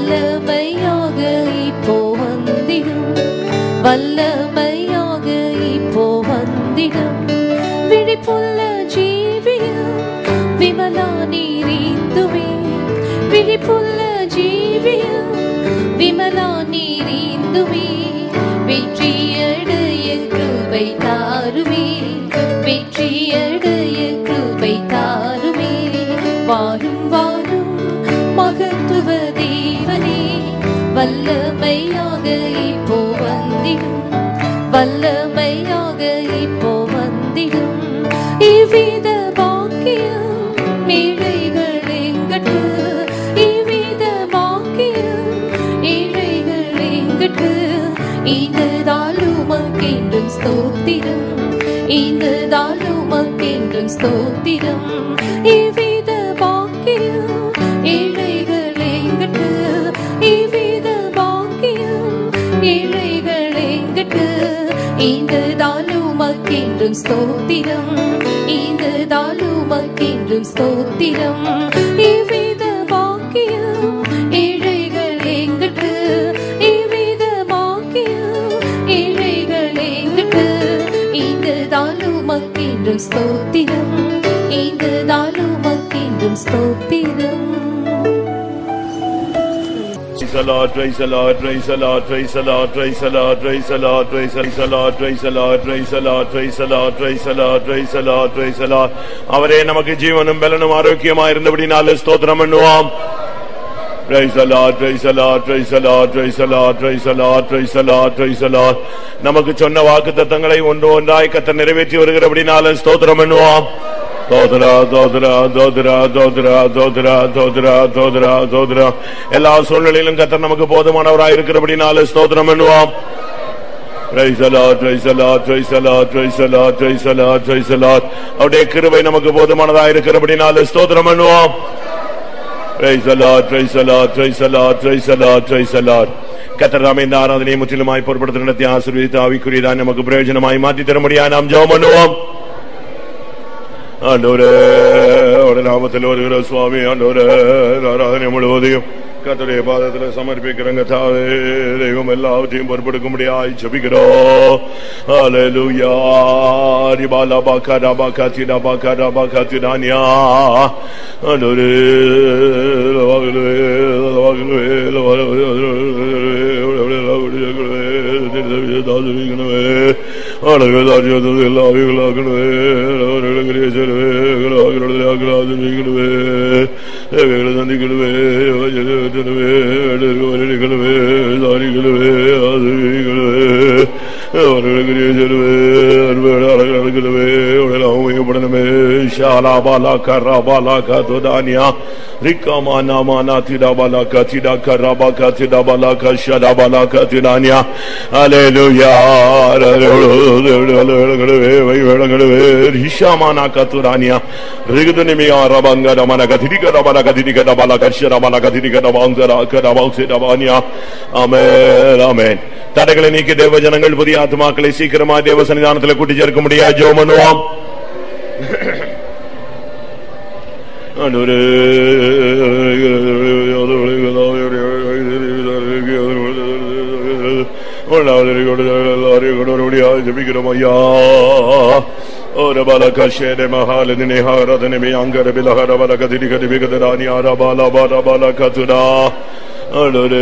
வல்லமையாக இப்போ வந்திடும் வல்லமையாக இப்போ வந்திடும் விழிப்புள்ள ஜீவியம் விமலா நீரிந்துவே விழிப்புள்ள ஜீவியம் விமலா நீரிந்துவே வெற்றியடைய கிருபை தாருமே வெற்றியடைய கிருபை தாருமே வாரும் வாரும் மகத்துவ தேவனே வல்லமையாக இப்போ வந்திடும் வல்லமையாக இப்போ வந்திடும் இவ்வித பாக்கியம் ஏழைகள் எங்கட்டு இவ்வித பாக்கியம் ஏழைகள் எங்கட்டு இதுதான் உமக்கென்றும் ஸ்தோத்திரம் இதுதான் உமக்கென்றும் ஸ்தோத்திரம் இவ்வித பாக்கியம் ஏழைகள் எங்கட்டு இவ்வித பாக்கியம் ஏழைகள் எங்கட்டு இதுதான் உமக்கென்றும் ஸ்தோத்திரம் இதுதான் உமக்கென்றும் ஸ்தோத்திரம் இவ்வித பாக்கியம் ஏழைகள் எங்கட்டு இவ்வித பாக்கியம் ஏழைகள் எங்கட்டு இதுதான் உமக்கென்றும் ஸ்தோத்திரம் இதுதான் உமக்கென்றும் ஸ்தோத்திரம் Praise the Lord, praise the Lord, praise the Lord, praise the Lord, praise the Lord, praise the Lord, praise the Lord, praise the Lord, praise the Lord, praise the Lord, praise the Lord, praise the Lord, praise the Lord. அவரே நமக்கு ஜீவனும் பலனும் ஆரோக்கியமா இருந்தபடினால ஸ்தோத்திரம் பண்ணுவோம் Praise the Lord, praise the Lord, praise the Lord, praise the Lord, praise the Lord, praise the Lord, praise the Lord. நமக்கு சொன்ன வாக்குத்தத்தங்களை ஒன்று ஒன்றாய் கத்த நிறைவேற்றி வருகிறபடினால ஸ்தோத்திரம் பண்ணுவோம் தோதரா தோதரா தோதரா தோதரா தோதரா தோதரா தோதரா தோதரா எல்லா சூழ்நிலையிலும் கத்தர் நமக்கு போதுமானவராய் இருக்கிறபடினால ஸ்தோத்திரம் பண்ணுவோம் Praise the Lord, praise the Lord, praise the Lord, praise the Lord, praise the Lord, praise the Lord. அவருடைய கிருபை நமக்கு போதுமானதாய் இருக்கிறபடினால ஸ்தோத்திரம் பண்ணுவோம் Praise the Lord, praise the Lord, praise the Lord, praise the Lord, praise the Lord. கத்தராம இந்த ஆராதனையை முற்றிலுமாய் பொறுப்படுத்த நடத்தி ஆசீர்வதித்து ஆவிக்குரியதான் நமக்கு பிரயோஜனமாய் மாற்றி தர முடியா நாம் ஜெபம் பண்ணுவோம் ஆண்டவரே உடைய நாமத்தில் வருகிற சுவாமி ஆண்டவரே ஆராதனை முழுவதையும் கத்தருடைய பாதத்தில் சமர்ப்பிக்கிறங்க தாவே தெய்வம் எல்லாவற்றையும் பொறுப்பெடுக்க முடியாய் ஜபிக்கிறோம் ஹalleluya ரிபாலா பாக்கா ரபா காத்தி ரபா கா ரபா காத்தி நானியா ஆண்டவரே லவாகலே லவாகலே ஆமென் தடைகளை நீக்கி தேவ ஜனங்கள் புதிய ஆத்மாக்களை சீக்கிரமா தேவ சன்னிதானத்தில் கூட்டி சேர்க்க முடியாது ஜோ பண்ணுவோம் ஜபிக்கிறோம் ஐயா ஓர பால கஷேர மகாலதி நேஹாரதனே மே அங்கர பிலஹர பல கதிரி கதி விகதராணி ஆர பால பால பால கதுரா அடரே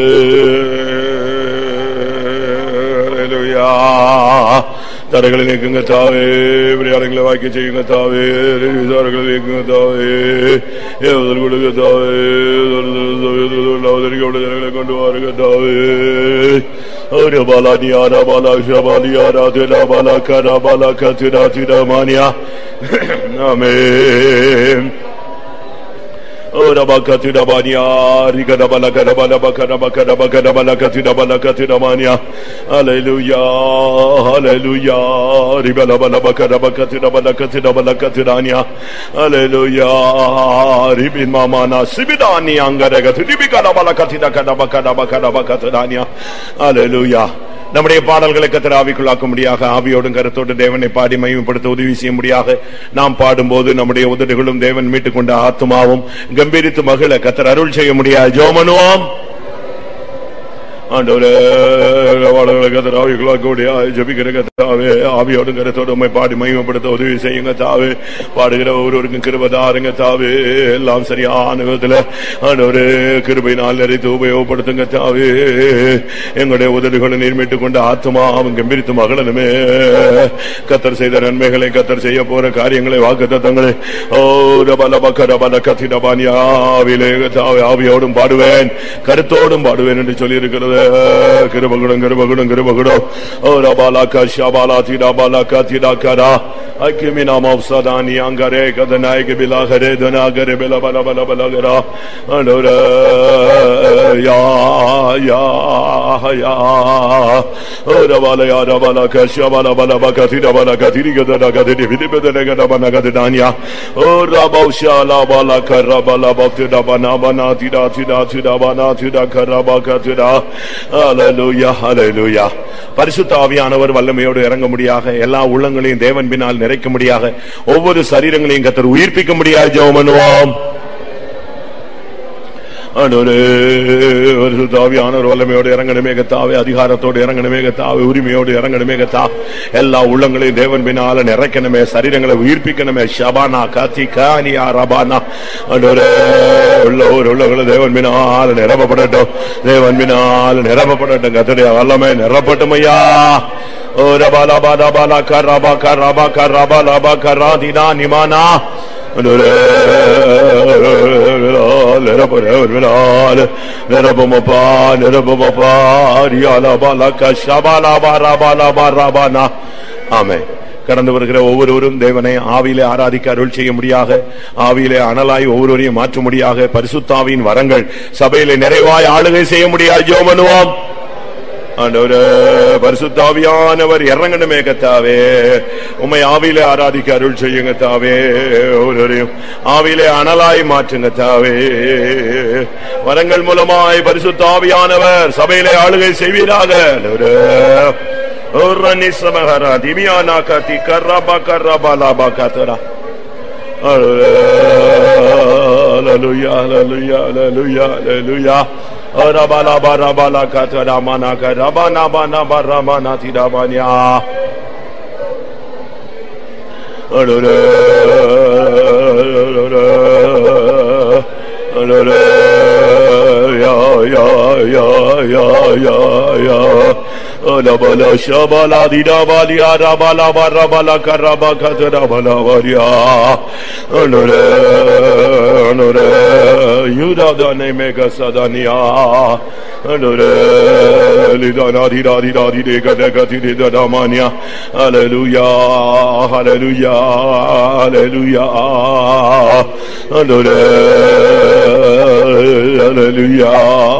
ஹalleluya தடைகளை நீக்குங்க தாவே விளையாடுகளை வாக்கி செய்யுங்க தாவே விசாரங்களை நீக்குங்க தாவே ஏவுதல் கொடுங்க தாவே ஜனங்களை கொண்டு வாருங்க தாவே ஒரு பாலானி ஆரா பாலா ஷபாலி ஆரா திரா பாலா கரா பாலா கத்திரா திரா மானியா amen Ora bakatira mania, riga da bala kada bala bakada bakada bakada bala katira bala katira mania. Hallelujah, hallelujah. Riba la bala bakada bakatira bala katira bala katira ania. Hallelujah. Ribin mama na sibidani angara gatu ribika la bala katira kada bakada bakada bakatira ania. Hallelujah. நம்முடைய பாடல்களை கத்தர் ஆவிக்குள்ளாக்கும்படியாக ஆவியோடும் கருத்தோடு தேவனை பாடி மையப்படுத்த உதவி செய்யும்படியாக நாம் பாடும்போது நம்முடைய உதடுகளும் தேவன் மீட்டுக் கொண்ட ஆத்மாவும் கம்பீரித்து மகிழ கத்தர் அருள் செய்ய முடியாது ஜோமனுவோம் ஆண்டவரே வாழ்களை கத்தராவிகளா கூடிய ஜபிக்கிற கத்தாவே ஆவியோடு கருத்தோடு உண்மை பாடி மகிமைப்படுத்த உதவி செய்யுங்க தாவே பாடுகிற ஒருவருக்கும் கிருபதாருங்க தாவே எல்லாம் சரியான விதத்துல ஆண்டவரே கிருபையினால் நிறைத்து உபயோகப்படுத்துங்க தாவே எங்களுடைய உதடுகளை நீர்மிட்டுக் கொண்டு ஆத்மாவும் கம்பீரித்து மகளனுமே கத்தர் செய்த நன்மைகளை கத்தர் செய்ய போற காரியங்களை வாக்கு தத்தங்களை ஓ ரபல பக்க ரபல கத்திடபானியாவிலே தாவே ஆவியோடும் பாடுவேன் கருத்தோடும் பாடுவேன் என்று சொல்லி இருக்கிறது கிருபகுடம் கிருபகுடம் கிருபகுடம் ஓ ரபாலா கஷாபாலா திடாபாலா கத்திடா கரா அக்கிமி நாம சதானி அங்கரே கதநாயக பிலாகரே தனாகரே பில பல பல பலகரா அண்டோர யா யா யா ஓ ரபால யா ரபாலா கஷாபாலா பல பகதிடா பல கதிரி கதனா கதிரி விதிபதன கதபன கதனானியா ஓ ரபௌஷாலா பல கரபல பக்திடா பனா பனா திடா திடா திடா பனா திடா கரபா கதிடா ஹalleluya ஹalleluya பரிசுத்த ஆவியானவர் வல்லமையோடு இறங்க முடியாக எல்லா உள்ளங்களையும் தேவன் பின்னால் நிறைக்க முடியாக ஒவ்வொரு சரீரங்களையும் கத்தர் உயிர்ப்பிக்க முடியாது ஜெபம் பண்ணுவோம் ஆண்டவரே, பரிசுத்த ஆவியானவர் வல்லமையோடு இறங்கணுமே கத்தாவே அதிகாரத்தோடு இறங்கணுமே கத்தாவே உரிமையோடு இறங்கணுமே கத்தா எல்லா உள்ளங்களையும் தேவன் பின்னால நிறைக்கணுமே சரீரங்களை உயிர்ப்பிக்கணுமே ஷபானா காத்தி கானியா ரபானா ஆண்டவரே, உள்ள ஒரு உள்ளங்களை தேவன் பின்னால் நிரப்பப்படட்டும் தேவன் பின்னால் நிரப்பப்படட்டும் கத்தடைய வல்லமை நிரப்பட்டும் ஐயா ஓ ரபாலா பாலா பாலா கராபா கராபா கராபா லாபா கராதினா நிமானா நிரபமப்பா நிரபமப்பா ரியாலபாலக ஷபாலாபாராபாலாபாராபானா ஆமே கடந்து வருகிற ஒவ்வொருவரும் தேவனை ஆவியிலே ஆராதிக்க அருள் செய்ய முடியாக ஆவியிலே அனலாய் ஒவ்வொருவரையும் மாற்ற முடியாக பரிசுத்தாவின் வரங்கள் சபையிலே நிறைவாய் ஆளுகை செய்ய முடியாது ஜோமனுவோம் ஆண்டவரே பரிசுத்தாவியானவர் இறங்கணுமே கத்தாவே உம்மை ஆவியிலே ஆராதிக்க அருள் செய்யுங்க தாவே ஒருவரையும் ஆவியிலே அனலாய் மாற்றுங்க தாவே வரங்கள் மூலமாய் பரிசுத்தாவியானவர் சபையிலே ஆளுகை செய்வீராக ஆண்டவரே. ஓரணி சமஹரா திமியானா கத்தி கர்ரபா கர்ரபா லாபா கத்தரா Hallelujah, hallelujah, hallelujah, hallelujah. Rabala barabala katara manaka rabana bana baramana tidabanya. Ya ya ya ya ya ya. Alabala shabala didabali arabala barabala karaba katara bala varia. Anure anure yuda dane mega sadania. Anure lidana dida dida dide gada gati dida damania. Hallelujah, hallelujah, hallelujah. Anure hallelujah.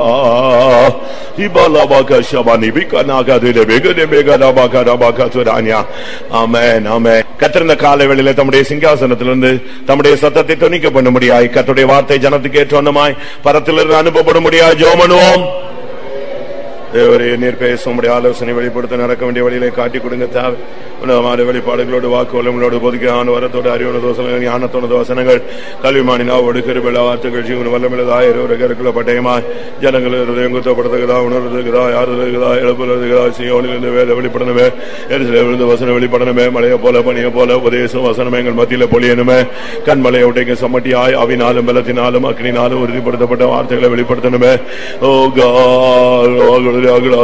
Ibalabaka shabani bikanaga dile begane begana bakana bakaturanya. Amen, amen. கத்திருந்த காலை வேளையில தம்முடைய சிங்காசனத்திலிருந்து தம்முடைய சத்தத்தை துணிக்க பண்ண முடியாய் கத்துடைய வார்த்தை ஜனத்துக்கு ஏற்றோன்னமாய் பரத்திலிருந்து அனுப்பப்பட முடியாது ஜோமனுவோம் தேவரே நீர் பேச உடைய ஆலோசனை வெளிப்படுத்த நடக்க வேண்டிய வழியிலே காட்டி கொடுங்க தேவை உன்னதமான வெளிப்பாடுகளோடு வாக்கு வல்லங்களோடு பொதுக்கான வரத்தோடு அறிவுன தோசனங்கள் ஞானத்தோட தோசனங்கள் கல்விமானினாவோடு கருவிழா வார்த்தைகள் ஜீவன வல்லமிழதா இருவர கருக்குள்ள பட்டயமாய் ஜனங்கள் ஹிருதயம் குத்தப்படுத்துகிறதா உணர்றதுக்குதா யாருதா எழுப்புறதுக்குதா சியோனிலிருந்து வேலை வெளிப்படணுமே எரிசிலிருந்து வசனம் வெளிப்படணுமே மழையை போல பனியை போல உபதேசம் வசனம் எங்கள் மத்தியில பொழியணுமே கண்மலையை உடைக்க சம்மட்டியாய் அவினாலும் பலத்தினாலும் அக்னினாலும் உறுதிப்படுத்தப்பட்ட வார்த்தைகளை வெளிப்படுத்தணுமே ஓ God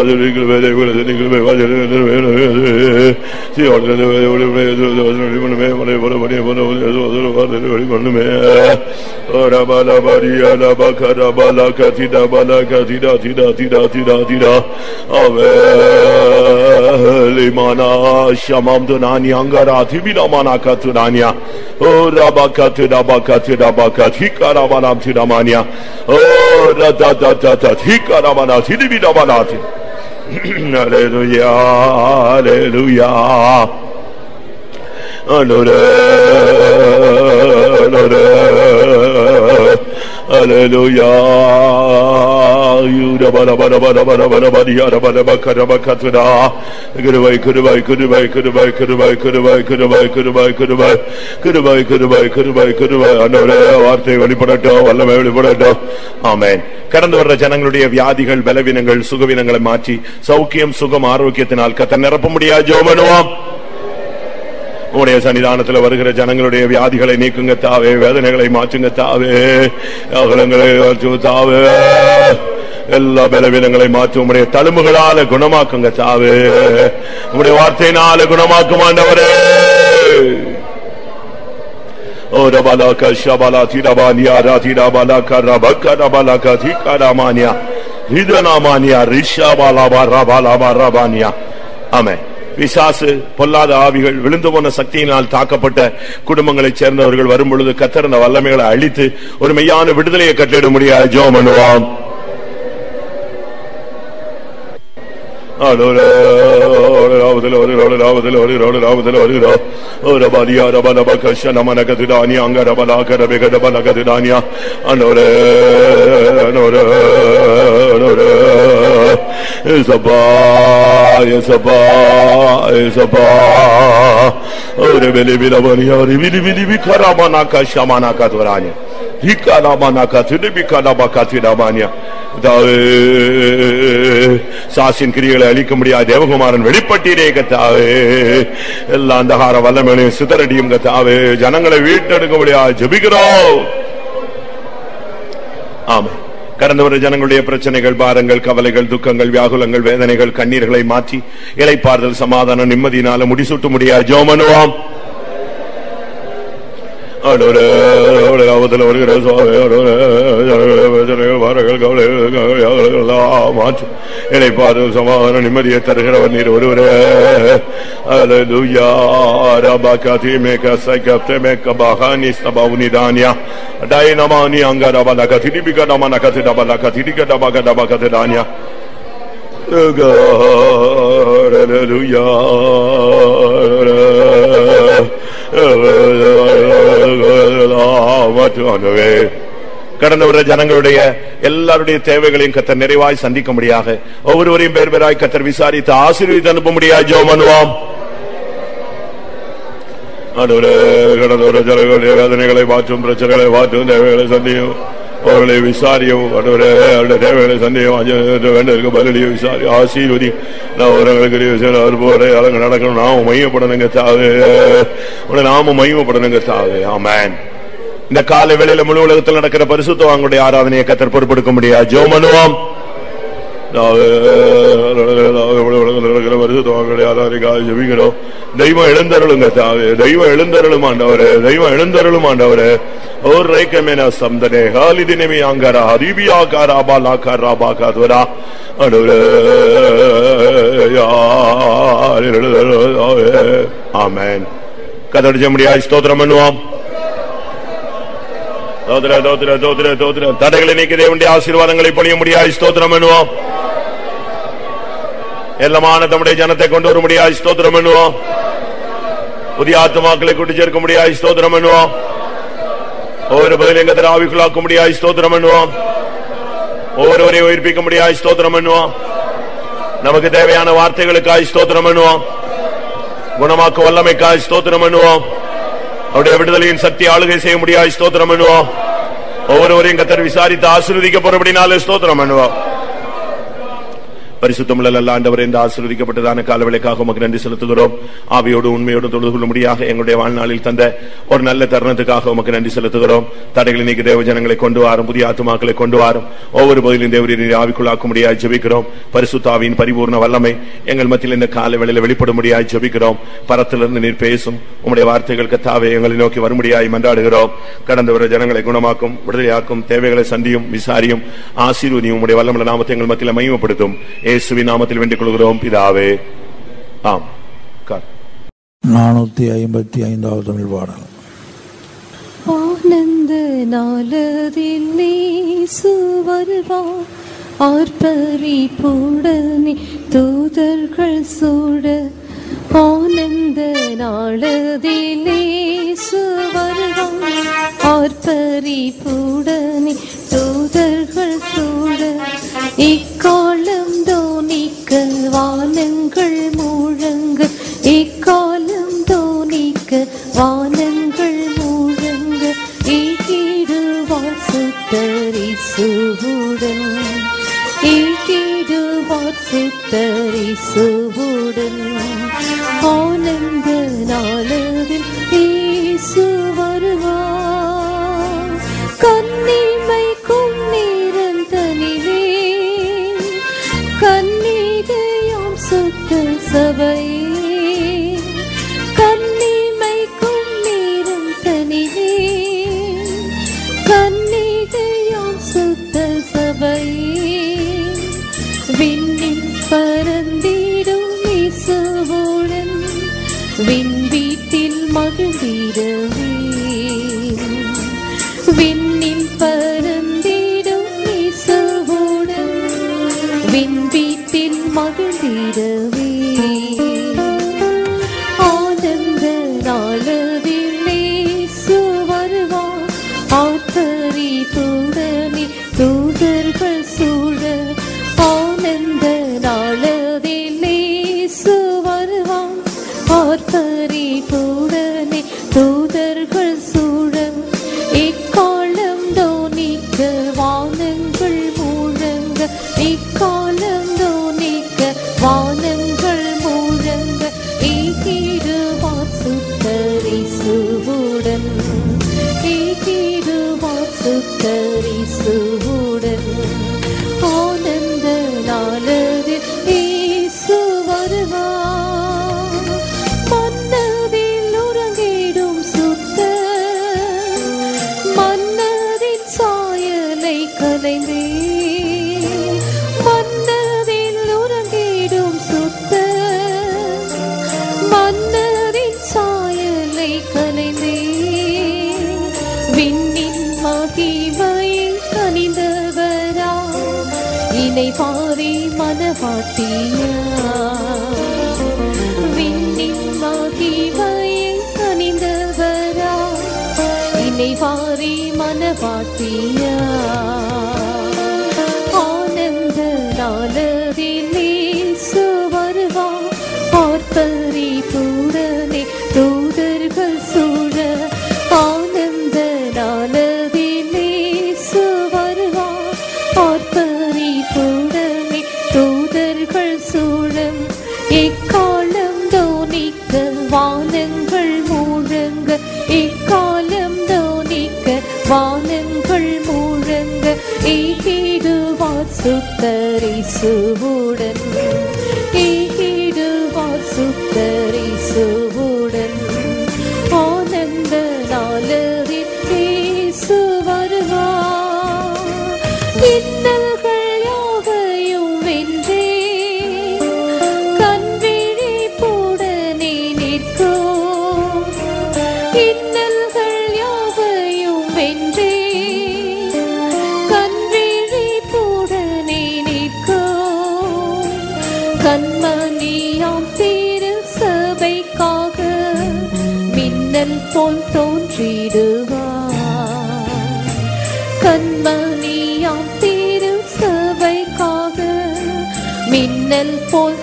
Limana shamam dunani angara tibina mana katunania. Oh rabakatu rabakatu rabakatu hikarabanam tidamania. Oh da da da da da hikaramana tidibina manati. Hallelujah, hallelujah. Hallelujah, hallelujah. கிருபை கிருபை கிருபை கிருபை கிருபை கிருபை கிருபை கிருபை கிருபை கிருபை கிருபை கிருபை கிருபை ஆண்டவரே வார்த்தை வெளிப்படட்டும் வல்லமை வெளிப்படட்டும் ஆமென் கடந்து வர்ற ஜனங்களுடைய வியாதிகள் பலவீனங்கள் சுகவீனங்களை மாற்றி சௌக்கியம் சுகம் ஆரோக்கியத்தினால் கத்த நிரப்ப முடியாது ஜோமனுவாம் உடைய சன்னிதானத்தில் வருகிற ஜனங்களுடைய வியாதிகளை நீக்குங்க தாவே வேதனைகளை மாற்றுங்க தாவே அகலங்களை மாற்று தாவே எல்லா பலவீனங்களை மாற்றும் உடைய தழும்புகளால குணமாக்குங்க தாவே உடைய வார்த்தையினால குணமாக்கும் ஆண்டவரே ஓ ரபலாக ஷபலா திரபானியா ராதிரபலாக ரபக்க ரபலாக திகரமானியா ஹிதனாமானியா ரிஷாபாலாபா ரபாலாபா ரபானியா ஆமென் பிசாசு பொல்லாத ஆவிகள் விழுந்து போன சக்தியினால் தாக்கப்பட்ட குடும்பங்களைச் சேர்ந்தவர்கள் வரும் பொழுது கத்தர் அந்த வல்லமைகளை அழித்து ஒரு மெய்யான விடுதலையை கட்டிட முடியாது ஜோம் பண்ணுவான் சாசின் கிரிகளை அழிக்க முடியாது தேவகுமாரன் வெளிப்பட்டீரே கத்தாவே எல்லா அந்தகார வல்லமையும் சிதறடியும் கத்தாவே ஜனங்களை வீட்டெடுக்க முடியாது ஜெபிக்கிறோம் ஆமா கடந்த வர ஜனங்களுடைய பிரச்சனைகள் பாரங்கள் கவலைகள் துக்கங்கள் வியாகுலங்கள் வேதனைகள் கண்ணீர்களை மாற்றி இலைப்பாறுதல் சமாதானம் நிம்மதியினால முடிசூட்ட முடியாது ஜோமனுவாம் ஆண்டவரே, அவருடைய நாமத்தில் வருகிற சுவாமி, ஆண்டவரே, ஜனங்களுடைய பிரச்சனைகள், பாரங்கள், கவலைகள், கவலைகள் எல்லாம் மாற்றும். இளைப்பாறு சமாதான நிம்மதியை தருகிறவர் நீர் ஒருவரே அல்லேலூயா ரபகதி மேக சகப்தே மேக பஹானி ஸ்தபவுனி தானியா டைனமானி அங்கரபலக திடிபிக நமனக திடபலக திடிக டபக டபக திடானியா God, hallelujah. கடந்த வர ஜனங்களுடைய எல்லாருடைய தேவைகளையும் கத்தர் நிறைவாய் சந்திக்க முடியாக ஒவ்வொருவரையும் பேர் பேராய் கத்தர் விசாரித்து ஆசீர்வதித்து அனுப்ப முடியாது ஜோ மனுவாம் ஆண்டவரே, கடந்த வர ஜனங்களுடைய வேதனைகளை மாற்றும் பிரச்சனைகளை மாற்றும் தேவைகளை சந்தியும் அவர்களை விசாரியும் ஆண்டவரே, அவருடைய தேவைகளை சந்தியும் அஜ- வேண்டதற்கு பதிலையும் விசாரி ஆசீர்வதி நான் அவர்களுக்கு போற அலங்க நடக்கணும் நாம மையப்படணுங்க தாவே உடைய நாம மையப்படணுங்க தாவே ஆமேன் இந்த காலை வேளையில முழு உலகத்தில் நடக்கிற பரிசுத்தவாங்களுடைய ஆராதனையை கத்தர் பொறுப்பெடுக்க முடியாது ஜோ மனுவாம் ஜபிக்கிறோம் தெய்வம் எழுந்தருளுங்க தாவே தெய்வம் எழுந்தருளும் ஆண்டவரே தெய்வம் எழுந்தருளும் ஆண்டவரே ஓர் ரைக்கமேன சம்தனே ஹாலிதினமி அங்கரா ஹரிபியாகாரா பாலாகாரா பாகாதுரா ஆண்டவரே யார் எழுந்தருளும் ஆமென் கதடிச்ச முடியாது ஸ்தோத்திரம் பண்ணுவோம் தோத்திர தோத்திர தோத்திர தோத்திர தடைகளை நீக்கி தேவனுடைய ஆசீர்வாதங்களை பொழிய முடியாது ஸ்தோத்திரம் பண்ணுவோம் எல்லாமான தம்முடைய ஜனத்தை கொண்டு வர முடியாது ஸ்தோத்திரம் பண்ணுவோம் புதிய ஆத்மாக்களை கூட்டி சேர்க்க முடியாது ஸ்தோத்திரம் பண்ணுவோம் ஒவ்வொரு பதிலையும் கத்திர ஆவிக்குள்ளாக்க முடியாது ஸ்தோத்திரம் பண்ணுவோம் ஒவ்வொருவரையும் உயிர்ப்பிக்க முடியாது ஸ்தோத்திரம் பண்ணுவோம் நமக்கு தேவையான வார்த்தைகளுக்காய் ஸ்தோத்திரம் பண்ணுவோம் குணமாக்க வல்லமைக்காய் ஸ்தோத்திரம் பண்ணுவோம் அவருடைய விடுதலையின் சக்தி ஆளுகை செய்ய முடியாது ஸ்தோத்திரம் பண்ணுவோம் ஒவ்வொருவரையும் கத்தர் விசாரித்து ஆசீர்வதிக்க போறபடினாலே ஸ்தோத்திரம் பண்ணுவோம் பரிசுத்தமுள்ள ஆண்டவர் இந்த ஆசீர்வதிக்கப்பட்டதான காலவேளைக்காக உமக்கு நன்றி செலுத்துகிறோம் ஆவியோடு உண்மையோடு தொழுது கொள்ளும்படியாக எங்களுடைய வாழ்நாளில் தந்த ஒரு நல்ல தருணத்துக்காக உமக்கு நன்றி செலுத்துகிறோம் தடைகளை நீக்கி தேவ ஜனங்களை கொண்டு வாரும் புதிய ஆத்துமாக்களை கொண்டு வாரும் ஒவ்வொரு பகுதியிலும் தேவரின் ஆவிக்குள்ளாக்கும்படியாக ஜெபிக்கிறோம் பரிசுத்தாவின் பரிபூர்ண வல்லமை எங்கள் மத்தியில் இந்த கால வேளையில் வெளிப்படும்படியாக ஜெபிக்கிறோம் பரத்திலிருந்து நீர் பேசும் உம்முடைய வார்த்தைகள் கத்தாவே எங்களை நோக்கி வரும்படியாய் மன்றாடுகிறோம் கடந்த வர ஜனங்களை குணமாக்கும் விடுதலையாக்கும் தேவைகளை சந்தியும் விசாரியும் ஆசீர்வதியும் உம்முடைய வல்லமுள்ள நாமத்தை எங்கள் மத்தியில் மையப்படுத்தும் இயேசுவின் நாமத்தில் வேண்டிக் கொள்கிறோம் பிதாவே ஆம் கார். நானூத்தி ஐம்பத்தி ஐந்தாவது தமிழ் பாடல் ஆனந்த நாளதில் நேசு வருவார் ஆர்ப்பரிப்புடனே தூதர்கள் சூட ஆனந்த நாளதில் நேசு வருவார் ஆர்ப்பரிப்புடனே தூதர்கள் சூட இக்காலம் தோனிக்க வானங்கள் முழங்கு இக்காலம் தோனிக்க வானங்கள் முழங்கு ஈகிடுவார் சுத்தரிசுவுடன் ஈகிடுவார் சுத்தரிசுவுடன் ஆனந்த நாளதில் இயேசு வருவார் கண்ணிமைக்கும் நேரம் தனிலே கண்ணீகையாம் சுத்த சபையே கண்ணிமைக்கும் நேரம் தனிலே கண்ணீகையாம் சுத்த சபையே விண்ணில் பறந்திடும் இசுவுடன் விண் வீட்டில் மகிழ்ந்திடவே விண்ணில் பறந்திடும் இசுவுடன் விண் வீட்டில் மகிழ்ந்திடவே ஆனந்த நாளதில் இயேசு வருவார் ஆத்தரி தூடனி தூதர்கள் சூழ ஆனந்த நாளதில் இயேசு வருவார் ஆத்தரி தூடனி தூதர்கள் சூழ இக்காலம் தோனிக்க வானங்கள் முழங்க இக்காலம் தோனிக்க வானங்கள் முழங்க ஈகிடுவார் சுத்தரிசுவுடன் ஈகிடுவார் சுத்தரிசுவுடன் ஆனந்த நாளதில் இயேசு வருவார் மன்னதில் உறங்கிடும் சுத்த மன்னரின் சாயலை கலைந்தே மன்னரில் உறங்கிடும் சுத்த மன்னரின் சாயலை கலைந்தே விண்ணின் மகிமையில் கனிந்தவரா இணை பாரி மனவாட்டியா விண்ணின் மகிமையில் கனிந்தவரா இணை பாரி மனவாட்டியா ஆனந்த நாளதில் இயேசு வருவார் ஆர்ப்பரி பூரணே தூதர்கள் சூழ ஆனந்த நாளதில் இயேசு வருவார் ஆர்ப்பரி பூரணே தூதர்கள் சூழம் இக்காலம் தோனிக்க வானங்கள் முழங்க இக்காலம் தோனிக்க வானங்கள் முழங்க ஈகிடுவார் சுத்தரிசுவுடன் ஈகிடுவார் சுத்தரிசுவுடன் ஆனந்த நாளரில் இயேசு வருவார் இன்னல்கள் யாவையும் வென்றே கண்விழி பூடனே நிற்கோ இன்னல்கள் யாவையும் வென்றே கண்விழி பூடனே நிற்கோ கண்மணியாம் திரு சபைக்காக மின்னல் போல் தோன்றிடுவார் கண்மணியாம் திரு சபைக்காக மின்னல் போல்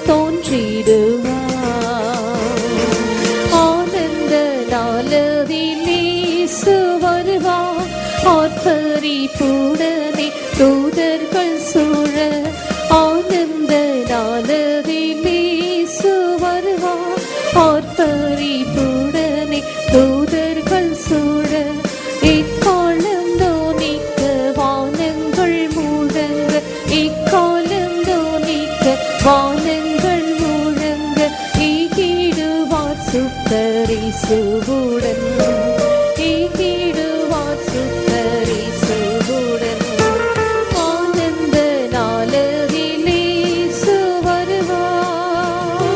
தோன்றிடுவார் ஆனந்த நாளதில் இயேசு வருவார் ஆர்ப்பரி பூடனே தூதர்கள் சூழ ஆனந்த நாளதில் இயேசு வருவார் ஆர்ப்பரி பூடனே தூதர்கள் சூழ இக்காலம் தோனிக்க வானங்கள் முழங்க இக்காலம் தோனிக்க வானங்கள் முழங்க ஈகிடுவார் சுத்தரிசுவுடன் ஈகிடுவார் சுத்தரிசுவுடன் ஆனந்த நாளதில் இயேசு வருவார்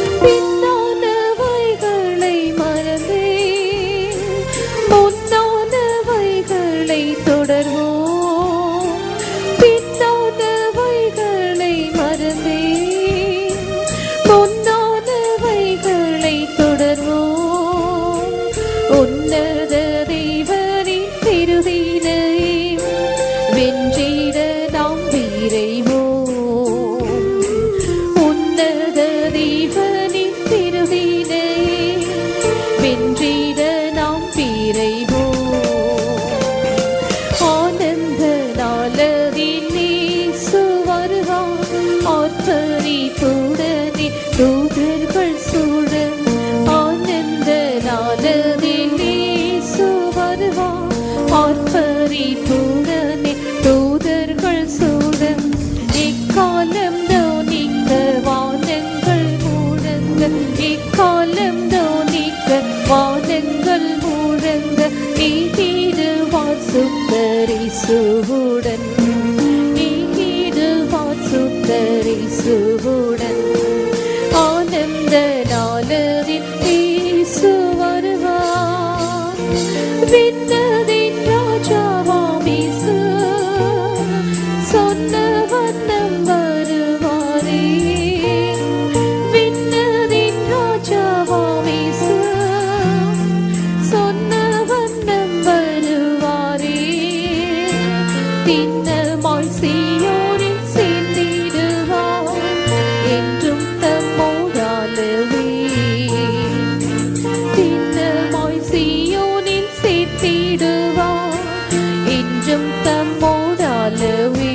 பின்னானவைகளை மறந்தே முன்னானவைகளை தொடர்வோம் பின்னானவைகளை மறந்தே முன்னானவைகளை தொடர்வோம் ஆர்ப்பரிப்புடனே தூதர்கள் சூழ ஆனந்த நாளதில் இயேசு வருவார் ஆர்ப்பரிப்புடனே தூதர்கள் சூழ இக்காலம் தோனிக்க வானங்கள் முழங்க இக்காலம் தோனிக்க வானங்கள் முழங்க நீகிடுவார் சுத்தரிசுவுடன் நீகிடுவார் சுத்தரிசுவுடன் ஆனந்த நாளரில் இயேசு வருவார் விண்ணதின் ராஜாவாம் இயேசு சொன்ன வண்ணம் வருவாரே விண்ணதின் ராஜாவாம் இயேசு சொன்ன வண்ணம் வருவாரே திண்ணமாய் சீயோரில் சேர்ந்திடுவார் என்றும் தம்மோடாலவே திண்ணமாய் சீயோனில் சேர்த்திடுவார் என்றும் தம்மோடாலவே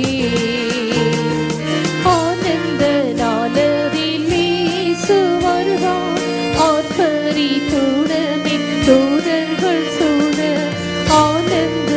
ஆனந்த நாளரில் இயேசு வருவார் ஆர்ப்பரிப்புடனே தூதர்கள் சூழ ஆனந்த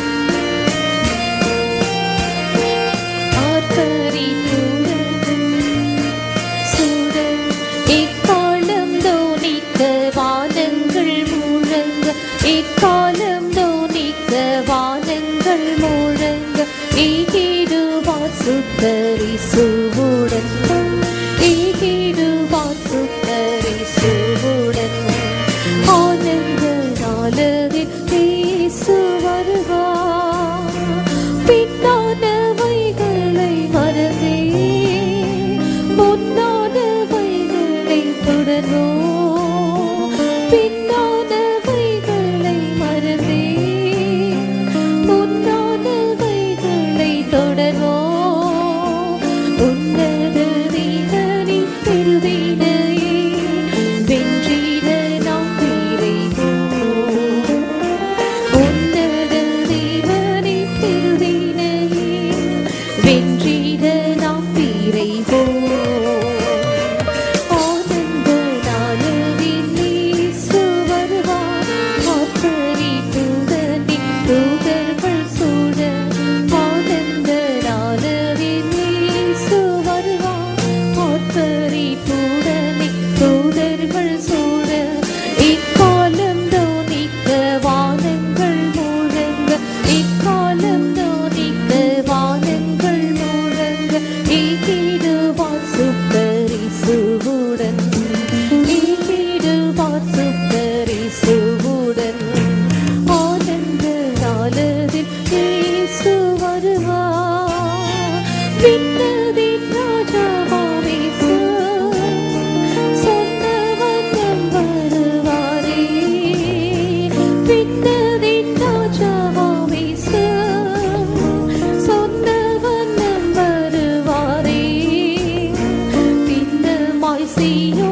சூழல் இக்காலம் தோனிக்க வானங்கள் முழங்க இக்காலம் தோனிக்க வானங்கள் முழங்க ஈகிடுவார் சுத்தரிசுவுடன் ஈகிடுவார் சுத்தரிசுவுடன் ஆனந்த நாளரில் இயேசு வருவார் பின்னானவைகளை மறந்தே முன்னானவைகளை தொடர்வோம் பின்னானவைகளை மறந்தே முன்னானவைகளை தொடர்வோம் உன்னத தேவனி பெருவினையே வென்றிட நாம் விரைவோம் உன்னத தேவனை பெருவினையே வென்றிட நாம் விரைவோம் ஆனந்த நாளதில் இயேசு வருவார் ஆர்ப்பரிப்புடனே தூதர்கள் சூழ ஆனந்த நாளதில் இயேசு வருவார் ஆர்ப்பரிப்புடனே தூதர்கள் சூழ இக்காலம் தோனிக்க வானங்கள் முழங்க இக்காலம் தோனிக்க வானங்கள் முழங்க ஈகிடுவார் சுப்பரிசுவுடன் ஈகிடுவார் சுப்பரிசுவுடன் ஆனந்த நாளதில் இயேசு வருவார் விண்ணதின் ராஜாவாம் இயேசு சொன்ன வண்ணம் வருவாரே விண்ணதின் ராஜாவாம் இயேசு சொன்ன வண்ணம் வருவாரே திண்ணமாய் சீயோ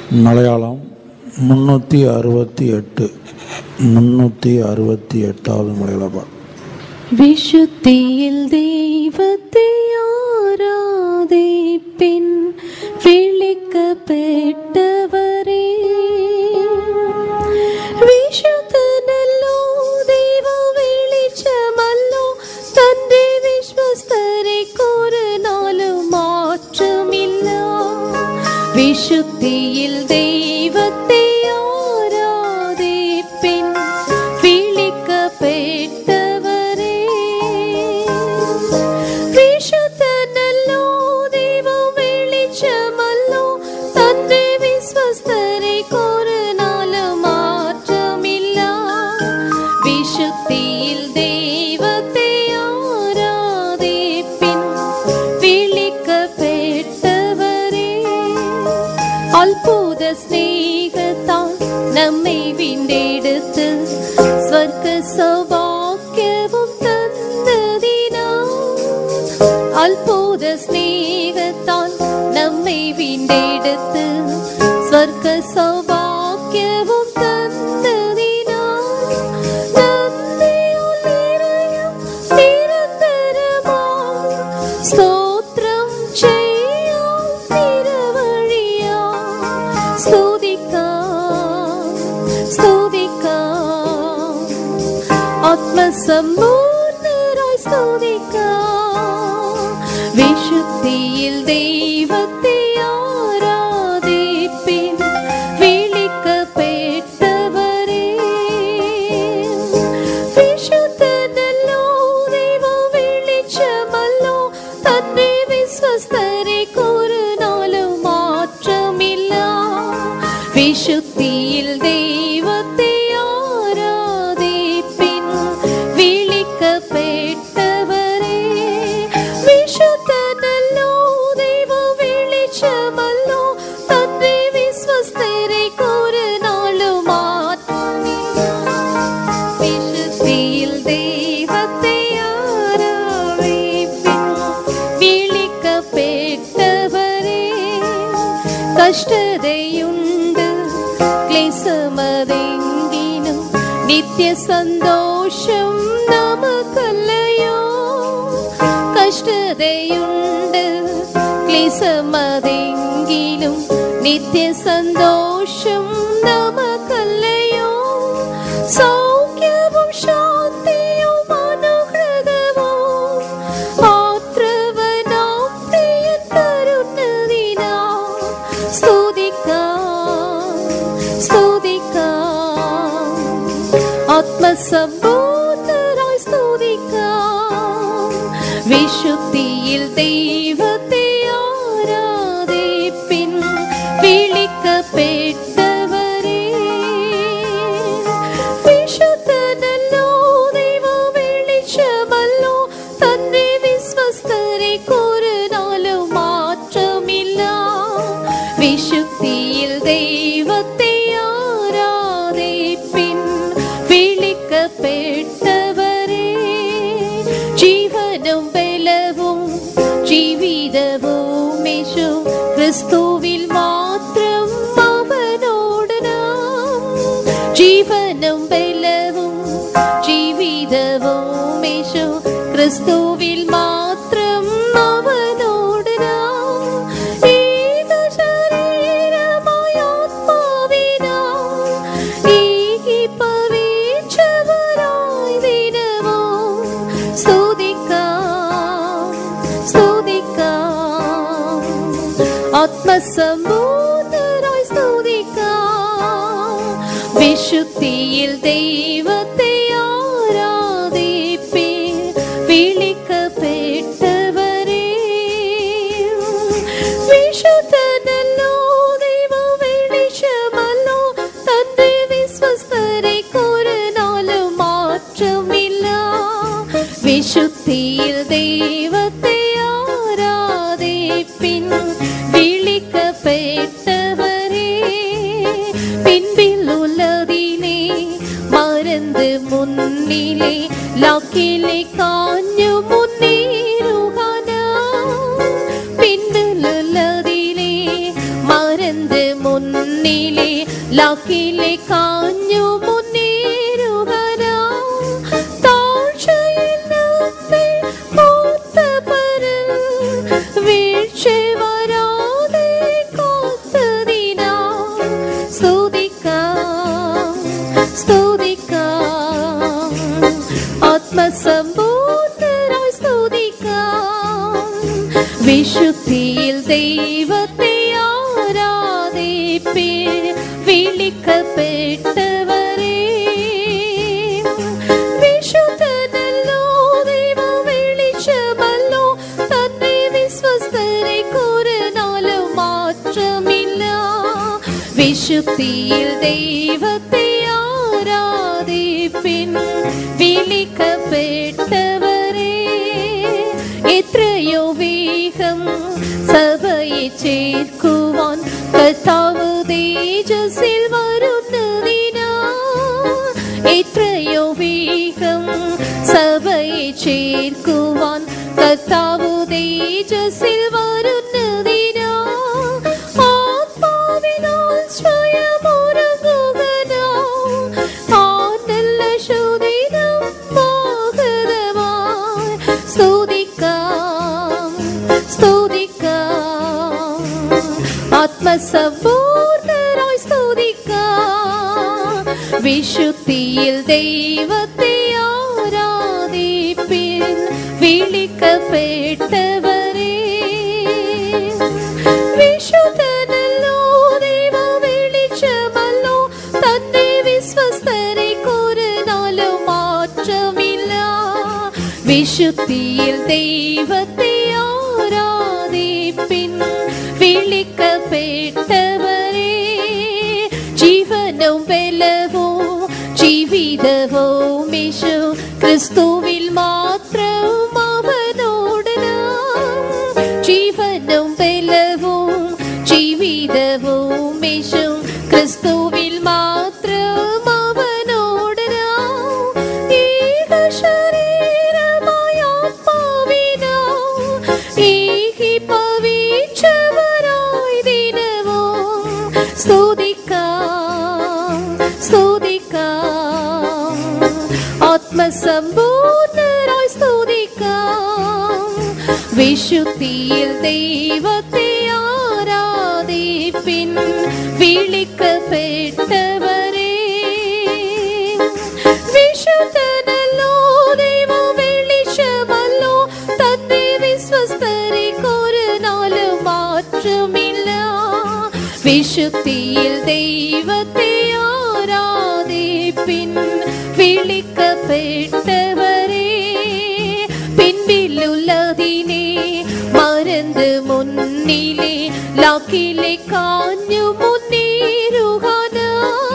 மலையாளம் முன்னூற்றி அறுபத்தி எட்டு முன்னூற்றி அறுபத்தி எட்டாவது மலையாள பாடல் വിശുദ്ധിയിൽ ദൈവത്തെ ആരാധിപ്പിൻ വിളിക്കപ്പെട്ടവരെ വിശുദ്ധനല്ലോ ദൈവ വെളിച്ചമല്ലോ തന്റെ വിശ്വസ്തരെ കൊരനാലും മാറ്റമില്ല വിശുദ്ധിയിൽ ദൈവത്തെ ആരാധിപ്പിൻ വിളിക്കപ്പെട്ടവരെ വിശുദ്ധനല്ലോ ദൈവം വെളിച്ചമല്ലോ തന്റെ വിശ്വസ്തരെ കൊരനാലും മാറ്റമില്ല വിശുദ്ധിയിൽ ദൈവത്തെ ആരാധിപ്പിൻ വിളിക്കപ്പെട്ടവരെ അത്ഭുത സ്നേഹത്താൽ നമ്മെ വീണ്ടെടുത്ത് സ്വർഗ സൗഭാഗ്യവും തന്നതിനാ അത്ഭുത സ്നേഹത്താൽ നമ്മെ വീണ്ടെടുത്ത് സ്വർഗ സൗഭാഗ്യവും തന്നതിനാ നന്ദിയാൽ നിറയും നിരന്തരമാം സ്തോത്രം ചെയ്യാം നിരവഴിയാ സ്തുതിക്കാം സ്തുതിക്കാം ആത്മസമ്പൂർണരായി സ്തുതിക്കാം വിശുദ്ധിയിൽ ദൈവത്തെ ആരാധിപ്പിൻ വിളിക്കപ്പെട്ടവരെ വിശുദ്ധനല്ലോ ദൈവം വിളിച്ചമല്ലോ തന്നെ വിശ്വസ്തരെ കൊരുനാലും മാറ്റമില്ല വിശുദ്ധിയിൽ ദൈവത്തെ ആരാധിപ്പിൻ വിളിക്കപ്പെട്ടവരെ വിശുദ്ധനല്ലോ ദൈവം വിളിച്ചമല്ലോ തന്നെ വിശ്വസ്തരെ കൊരുനാളും മാറ്റമില്ല വിശുദ്ധിയിൽ ദൈവത്തെ ആരാധിപ്പിൻ വിളിക്കപ്പെട്ടവരെ കഷ്ടതയുണ്ട് ക്ലേശമതെങ്കിലും നിത്യ സന്തോഷം നമുക്കല്ലയോ കഷ്ടതയുണ്ട് ക്ലേശമതെങ്കിലും നിത്യ സന്തോഷം നമുക്കല്ലയോ സൗഖ്യവും ശാന്തിയും അനുഗ്രഹവും ആത്രവനാം പ്രിയൻ തരുന്നതിനാ സ്തുതിക്കാം സ്തുതിക്കാം ആത്മസമ്പൂർണരായി സ്തുതിക്കാം വിശുദ്ധിയിൽ ദൈവത്തെ ആരാധിപ്പിൻ വിളിക്കപ്പെട്ടവരെ വിശുദ്ധനല്ലോ ദൈവം വെളിച്ചമല്ലോ തന്നെ വിശ്വസ്തരെ കൊരുനാലും മാറ്റമില്ല വിശുദ്ധിയിൽ ദൈവത്തെ ആരാധിപ്പിൻ വിളിക്കപ്പെട്ടവരെ ജീവനും ബലവും ജീവിതവും യേശു ക്രിസ്തുവിൽ മാത്രം അവനോട് നാം ജീവനും ബലവും ജീവിതവും യേശു ക്രിസ്തുവിൽ മാത്രം അവനോട് നാം ഏക ശരീരമായ ആത്മാവിനാൽ ഏകീഭവിച്ചവരായി ദിനവും സ്തുതിക്കാം സ്തുതിക്കാം ആത്മസമ്പൂർണരായി സ്തുതിക്കാം വിശുദ്ധിയിൽ ദൈവത്തെ ആരാധിപ്പിൻ വിളിക്കപ്പെട്ടവരെ വിശുദ്ധനല്ലോ ദൈവം വെളിച്ചമല്ലോ തന്റെ വിശ്വസ്തരെ കൊരനാലും മാറ്റമില്ല വിശുദ്ധിയിൽ ദൈവത്തെ ആരാധിപ്പിൻ വിളിക്കപ്പെട്ടവരെ പിൻപിലുള്ളതിനെ മറந்து മുന്നിലെ ലാക്കിലെ കാഞ്ഞു മുന്നേറുകന പിന്നിലുള്ളതിലെ മറந்து മുന്നിലെ ലാക്കിലെ കാഞ്ഞു മുന്നേറുകനാ താഴ്ചയിൽ നമ്മെ മൂത്തവരിൽ വീഴ്ച വരാതെ കാത്തതിനാ സ്തുതിക്കാം സ്തുതിക്കാം ആത്മസമ്പൂർണരായി സ്തുതിക്കാം വിശുദ്ധിയിൽ ദൈവത്തെ ആരാധിപ്പി വിളിക്കപ്പെട്ടവരെ വിശുദ്ധനല്ലോ ദൈവം വിളിച്ചമല്ലോ തന്നെ വിശ്വസ്തരെ കുറുനാളും മാറ്റമില്ല വിശുദ്ധിയിൽ ദൈവത്തെ ആരാധിപ്പിൻ വിളിക്കപ്പെട്ടവരെ എത്രയോ വേഗം സഭയെ ചേർക്കുവാൻ കർത്താവ് തേജസ്സിൽ വരുന്നതിനാ എത്രയോ വേഗം സഭയെ ചേർക്കുവാൻ കർത്താവ് തേജസ്സിൽ വരുന്നതിനാ ആത്മാവിനാൽ സ്വയമൊരുങ്ങുകനാ ആനല്ല ശുദിനം മാഗതമായി സ്തുതിക്കാം സ്തുതിക്കാം ആത്മസമ്പൂർണരായി സ്തുതിക്കാം വിശുദ്ധിയിൽ ദൈവത്തെ ആരാധിപ്പിൻ വിളിക്കപ്പെട്ടവരെ വിശുദ്ധനല്ലോ ദൈവം വിളിച്ചമല്ലോ തന്നെ വിശ്വസ്തരെ കുറുനാളും മാറ്റമില്ല വിശുദ്ധിയിൽ ദൈവത്തെ ആരാധിപ്പിൻ വിളിക്കപ്പെട്ടവരെ ജീവനും ബലവും ജീവിതവും യേശു ക്രിസ്തുവിൽ മാത്രം അവനോട് നാം ജീവനും ബലവും ജീവിതവും യേശു ക്രിസ്തുവിൽ മാത്രം അവനോട് നാം ഏക ശരീരമായ ആത്മാവിനാം ഏകീഭവിച്ചവരായി ദിനവും സ്തുതിക്കാം സ്തുതിക്കാം ആത്മസമ്പൂർണരായി സ്തുതിക്കാം വിശുദ്ധിയിൽ ദൈവത്തെ ആരാധിപ്പിൻ വിളിക്കപ്പെട്ടവരെ വിശുദ്ധനല്ലോ ദൈവം വിളിച്ചമല്ലോ തന്നെ വിശ്വസ്തരെ കുറുനാളും മാറ്റമില്ല വിശുദ്ധിയിൽ ദൈവത്തെ ആരാധിപ്പിൻ വിളിക്കപ്പെട്ടവരെ പിൻപിലുള്ളതിനെ മറந்து മുന്നിലെ ലാക്കിലെ കാഞ്ഞു മുന്നേറുകനാ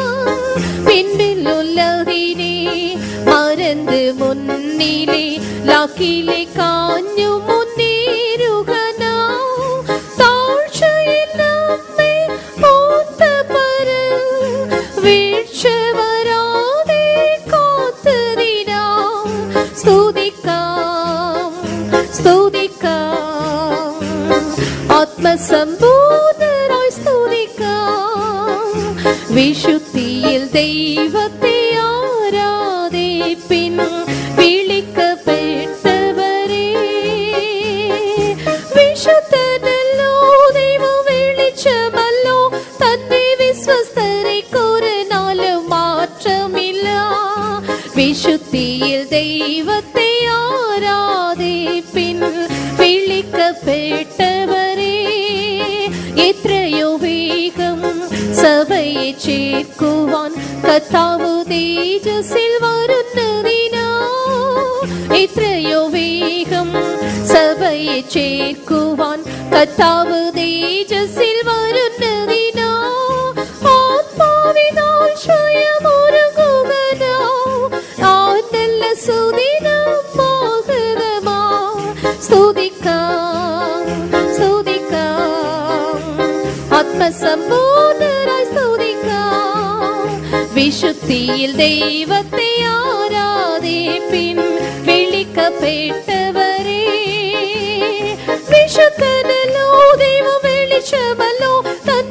പിൻപിലുള്ളതിനെ മറந்து മുന്നിലെ ലാക്കിലെ കാഞ്ഞു മുന്നേറുകനാ താഴ്ചയിൽ നമ്മെ മൂത്തവരിൽ വീഴ്ച വരാതെ കാത്തതിനാ സ്തുതിക്കാം സ്തുതിക്കാം ആത്മസമ്പൂർണരായി സ്തുതിക്കാം വിശുദ്ധിയിൽ ദൈവത്തെ ആരാധിപ്പിൻ വിളിക്കപ്പെട്ടവരെ വിശുദ്ധനല്ലോ ദൈവം വിളിച്ചമല്ലോ തന്നെ വിശ്വസ്തരെ കുറുനാളും മാറ്റമില്ല വിശുദ്ധിയിൽ ദൈവത്തെ ആരാധിപ്പിൻ വിളിക്കപ്പെട്ടവരെ എത്രയോ വേഗം സഭയെ ചേർക്കുവാൻ കർത്താവ് തേജസ്സിൽ വരുന്നതിനാ എത്രയോ വേഗം സഭയെ ചേർക്കുവാൻ കർത്താവ് തേജസ്സിൽ വരുന്നതിനാ ആത്മാവിനാൽ സ്വയമൊരുങ്ങുകനാ ആനല്ല സുദിനം മാഗതമാ സ്തുതിക്കാം സ്തുതിക്കാം ആത്മസമ്പൂർണരായി സ്തുതിക്കാം വിശുദ്ധിയിൽ ദൈവത്തെ ആരാധിപ്പിൻ വിളിക്കപ്പെട്ടവരെ വിശുദ്ധനല്ലോ ദൈവം വിളിച്ചമല്ലോ തന്റെ വിശ്വ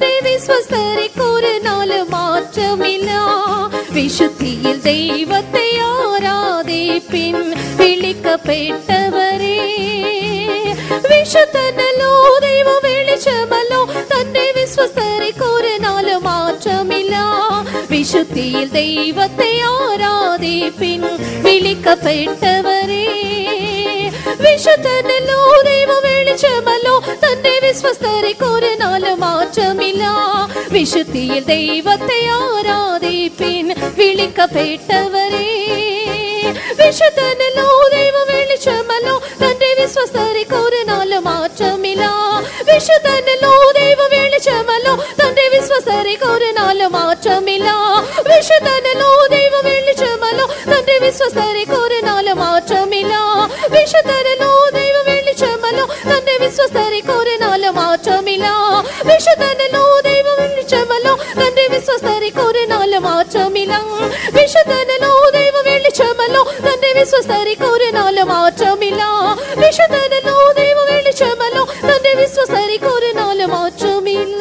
വിശ്വസ്തരിക്ക് ഒരു നാല് മാറ്റമില്ല വിശുദ്ധിയിൽ ദൈവത്തെ ആരാധിപ്പിൻ വിളിക്കപ്പെട്ടവരെ വിശുദ്ധനല്ലോ ദൈവ വെളിച്ചമല്ലോ തന്റെ വിശ്വസ്തരിക്ക് ഒരു നാല് മാറ്റമില്ല വിശുദ്ധിയിൽ ദൈവത്തെ ആരാധിപ്പിൻ വിളിക്കപ്പെട്ടവരെ വിശുദ്ധനല്ലോ ദൈവ വെളിച്ചമല്ലോ തന്റെ വിശ്വസ്തരിക്ക് ഒരു നാല് മാറ്റമില്ല വിശുദ്ധിയിൽ ദൈവത്തെ ആരാധിപ്പിൻ വിളിക്കപ്പെട്ടവരെ വിശുദ്ധനല്ലോ ദൈവ വെളിച്ചമല്ലോ തന്റെ വിശ്വസ്തരിക്ക് ഒരു നാല് മാറ്റമില്ല വിശുദ്ധനല്ലോ ദൈവ വെളിച്ചമല്ലോ തന്റെ വിശ്വസ്തരിക്ക് ഒരു നാല് മാറ്റമില്ല വിശുദ്ധനല്ലോ ദൈവ വെളിച്ചമല്ലോ തന്റെ വിശ്വസ്തരിക്ക് ഒരു നാല് മാറ്റമില്ല വിശുദ്ധനല്ലോ ദൈവ വെളിച്ചമല്ലോ തന്റെ വിശ്വസ്തരിക്ക് ഒരു നാല് മാറ്റമില്ല വിശുദ്ധനല്ലോ ദൈവ വെളിച്ചമല്ലോ തന്റെ വിശ്വസ്തരിക്ക് ഒരു നാല് മാറ്റമില്ല വിശുദ്ധനല്ലോ ദൈവ വെളിച്ചമല്ലോ തന്റെ വിശ്വസ്തരിക്ക് ഒരു നാല് മാറ്റമില്ല വിശുദ്ധനല്ലോ ദൈവ വെളിച്ചമല്ലോ തന്റെ വിശ്വസ്തരിക്ക് ഒരു നാല് മാറ്റമില്ല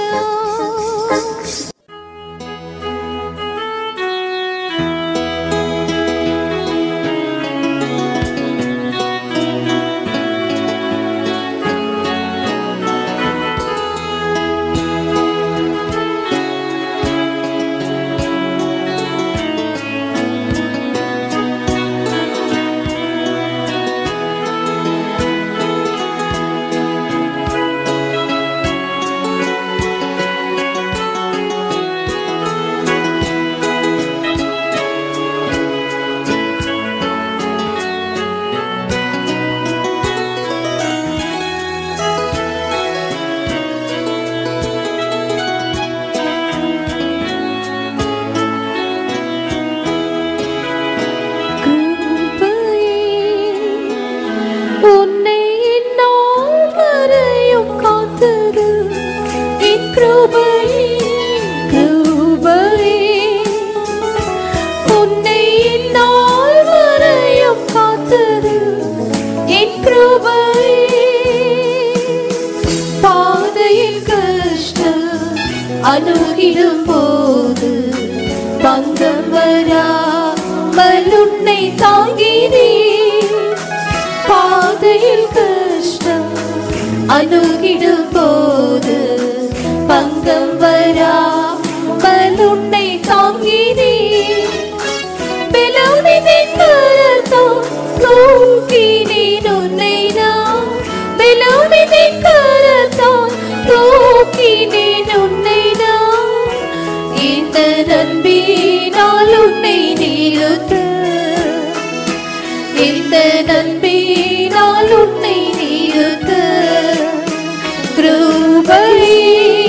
உன்னை என்னால் வரையும் காத்தது என் கிருபையே, கிருபையே. உன்னை என்னால் வரையும் காத்தது என் கிருபையே. பாதையில் கஷ்டம் அணுகிடும் போது பங்கம் வராமல் உன்னை தாங்கினேன் பாதையில் கஷ்டம் அணுகிடும் போது பங்கம் வராமல் உன்னை தாங்கினேன் பெலோனின் கரத்தால் தூக்கினேன் உன்னை நான் பெலோனின் கரத்தால் தூக்கினேன் உன்னை நான் இந்த நன்பினால் உன்னை நிறுத்த இந்த நன்பினால் உன்னை நிறுத்த கிருபையே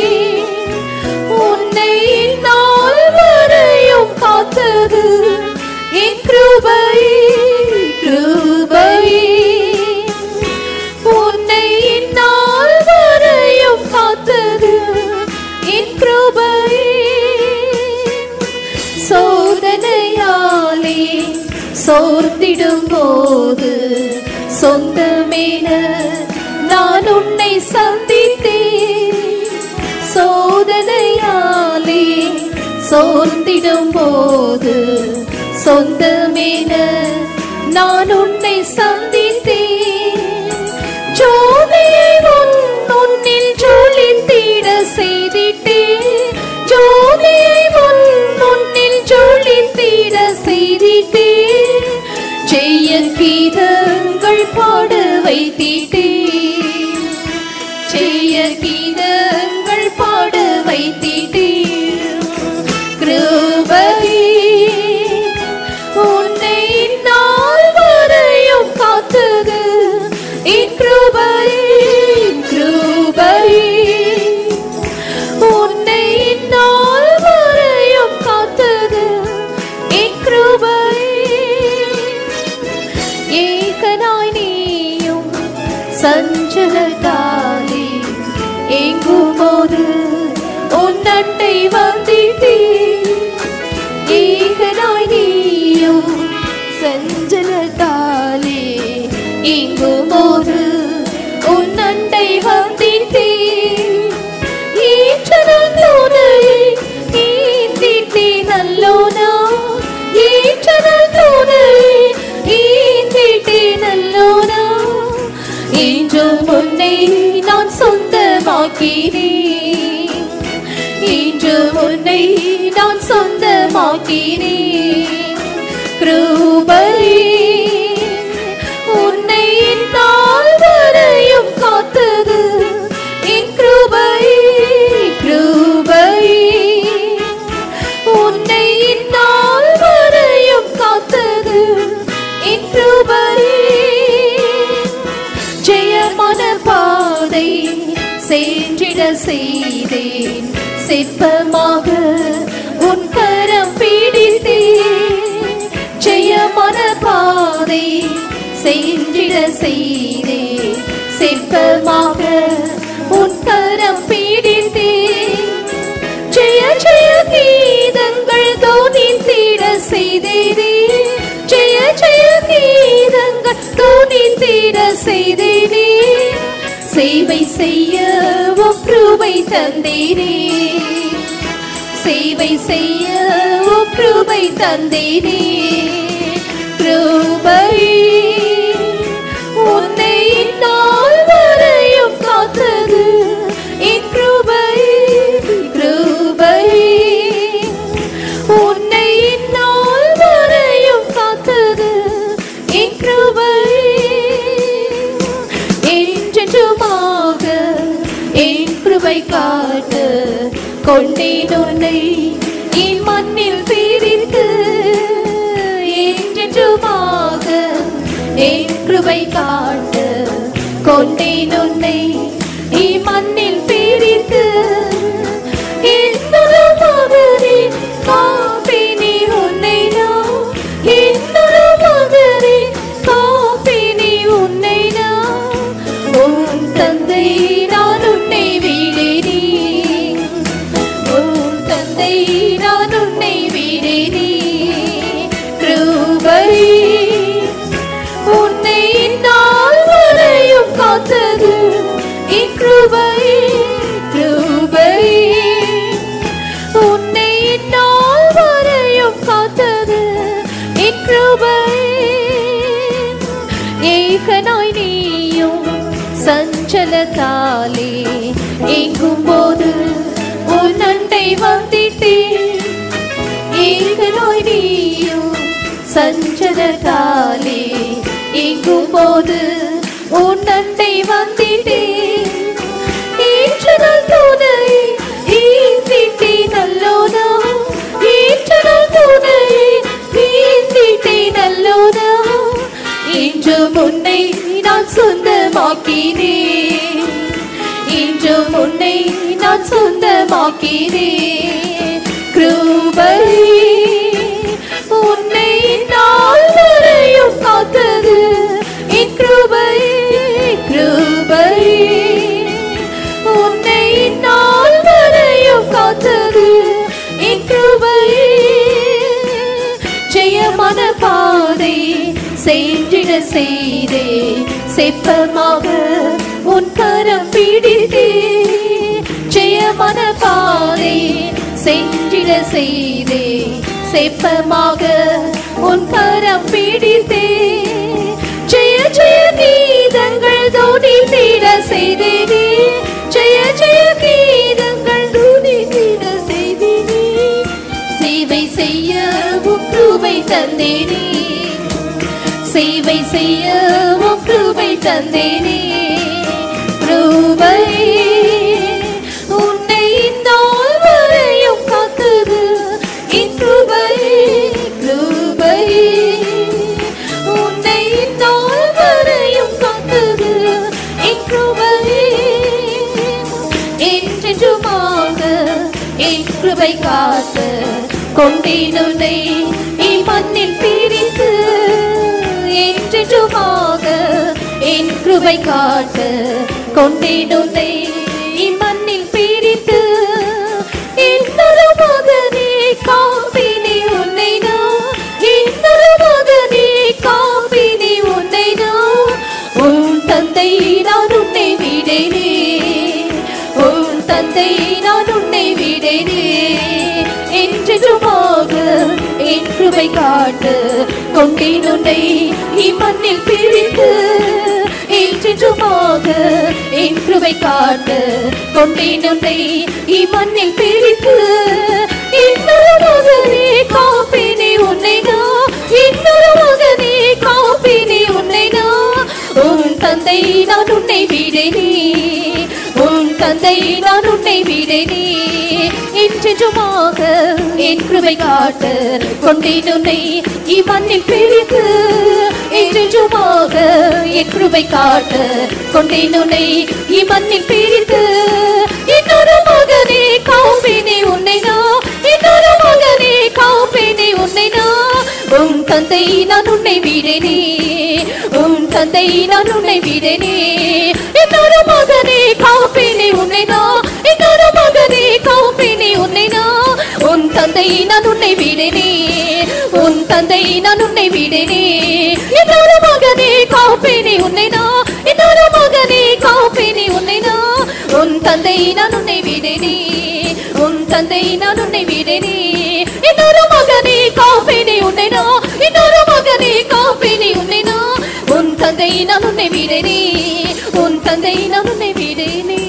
உன்னை நாள் வரையும் காத்தது என் கிருபையே கிருபையே உன்னை நாள் வரையும் காத்தது என் கிருபையே சோதனையாலே சோர்ந்திடும் போது சொந்தமேன நான் உன்னை சந்தித்தேன் சோதனையாலே சோர்ந்திடும் போது சொந்தமேன நான் உன்னை சந்தித்தேன் ஜோதியை உன் முன்னில் ஜொலித்திட செய்திட்டேன் ஜோதியை உன் முன்னில் ஜொலித்திட செய்திட்டேன் செய்ய கீதங்கள் பாட வைத்திட்டேன் செய்ய கீதங்கள் பாட வைத்திட்டேன் கிருபையே உன்னை நாள் வரையும் காத்தது என் கிருபையே கிருபையே உன்னை நாள் வரையும் காத்தது என் கிருபையே ஏகனாய் நீயும் சஞ்சலத்தாலே ஏங்கும்போது உன் அண்டை வந்திட்டேன் ஏகனாய் நீயும் சஞ்சலத்தாலே ஏங்கும்போது உன் அண்டை வந்திட்டேன் ஏற்ற நான் உன்னை சொந்தமாக்கினேன் இன்று உன்னை நான் சொந்தமாக்கினேன் கிருபை உன்னை நாள் வரையும் காத்தது என் கிருபை கிருபை உன்னை நாள் வரையும் காத்தது என் கிருபை ஜெயமான பாதை சென்றிட செய்தேன் சிற்பமாக உன் கரம் பிடித்தேன் ஜெயமான பாதை சென்றிட செய்தேன் சிற்பமாக உன் கரம் பிடித்தேன் ஜெய ஜெய கீதங்கள் தோனித்திட செய்தேனே ஜெய ஜெய கீதங்கள் தோனித்திட செய்தேனே சேவை செய்ய உம் கிருபை தந்தேனே சேவை செய்ய உம் கிருபை தந்தேனே கிருபை உன்னை நாள் வரையும் காத்தது என் கிருபை கிருபை உன்னை நாள் வரையும் காத்தது என் கிருபை என்றென்றுமாக என் கிருபை காட்டு கொண்டேன் உன்னை என் மண்ணில் பிரித்து என்றென்றுமாக என் கிருபை காட்டு கொண்டேன் உன்னை என் மண்ணில் பிரித்து என்னொரு மகனே காப்பினி உன்னை நான் என்னொரு மகனே காப்பினி உன்னை நான் உன் தந்தை நான் உன்னை வீடேனே உன் தந்தை நான் உன்னை வீடேனே கிருபை உன்னை நாள் வரையும் காத்தது என் கிருபை கிருபை உன்னை நாள் வரையும் காத்தது என் கிருபை ஏகனாய் நீயும் சஞ்சலத்தாலே எங்கும் போது உன் அண்டை வந்திட்டேன் ஏகனாய் நீயும் சஞ்சலத்தாலே எங்கும் போது உன் அண்டை வந்திட்டேன் ஏற்றனால் துணை ஈந்திட்டே நல்லோனா ஏற்றனால் துணை ஈந்திட்டே நல்லோனா இன்று முன்னை நான் சொந்தமாக்கினேன் இன்று முன்னை நான் சொந்தமாக்கினேன் கிருபை உன்னை நாள் வரையும் காத்தது என் கிருபை கிருபை உன்னை நாள் வரையும் காத்தது என் கிருபை ஜெயமான பாதை சென்றிட செய்தே செப்பமாக உன் கரம் பிடித்தே ஜெயமான பாதை சென்றிட செய்தே செப்பமாக உன் கரம் பிடித்தே ஜெய ஜெய கீதங்கள் தோனி தீர செய்தேனே ஜெய ஜெய கீதங்கள் தோனி தீர செய்தேனே சேவை செய்ய உம் கிருபை தந்தேனே சேவை செய்ய உம் கிருபை தந்தேனே கிருபை உன்னை நாள் வரையும் காத்தது என் கிருபை கிருபை உன்னை நாள் வரையும் காத்தது என் கிருபை என்றென்றுமாக என் கிருபை காத்து கொண்டேன் உன்னை என் மண்ணில் பிரித்து என்றென்றுமாக என் கிருபை காட்டு கொண்டேன் உன்னை என் மண்ணில் பிரித்து இன்னொரு மகனே காப்பினி உன்னை நான் இன்னொரு மகனே காப்பினி உன்னை நான் உன் தந்தை நான் உன்னை விடேனே உன் தந்தை நான் உன்னை விடேனே என்றென்றுமாக என் கிருபை காட்டு கொண்டேன் உன்னை இம்மண்ணில் பிரித்து என் என்றென்றுமாக என் கிருபை காட்ட கொண்டேன் உன்னை இம்மண்ணில் பிரித்து இன்னொரு மகனே காப்பினே உன்னை நான் இன்னொரு மகனே காப்பினே உன்னை நான் உன் தந்தை நான் உன்னை விடனே உன் தந்தை நான் உன்னை விடனே என்றென்றுமாக என் கிருபை காட்ட கொண்டேன் உன்னை இம்மண்ணில் பிரித்து என்றென்றுமாக என் கிருபை காட்ட கொண்டேன் உன்னை இம்மண்ணில் பிரித்து இன்னொரு மகனே காப்பினே உன்னை நான் இன்னொரு மகனே காப்பேனே உன்னை நான் உன் தந்தை நான் உன்னை விடனே உன் தந்தை நான் உன்னை விடனே இன்னொரு மகனே காப்பேனே உன்னை நான் இன்னொரு மகனே காப்பேனே உன்னை நான் உன் தந்தை நான் உன்னை விடனே உன் தந்தை நான் உன்னை விடனே இன்னொரு மகனே காப்பேனே உன்னை நான் இன்னொரு மகனே காப்பேனே உன்னை நான் உன் தந்தை நான் உன்னை விடனே உன் தந்தை நான் உன்னை விடனே இன்னொரு மகனே காப்பேனே உன்னை நான் இன்னொரு மகனே காப்பேனே உன்னை நான் உன் தந்தை நான் உன்னை விடனே உன் தந்தை நான் உன்னை விடனே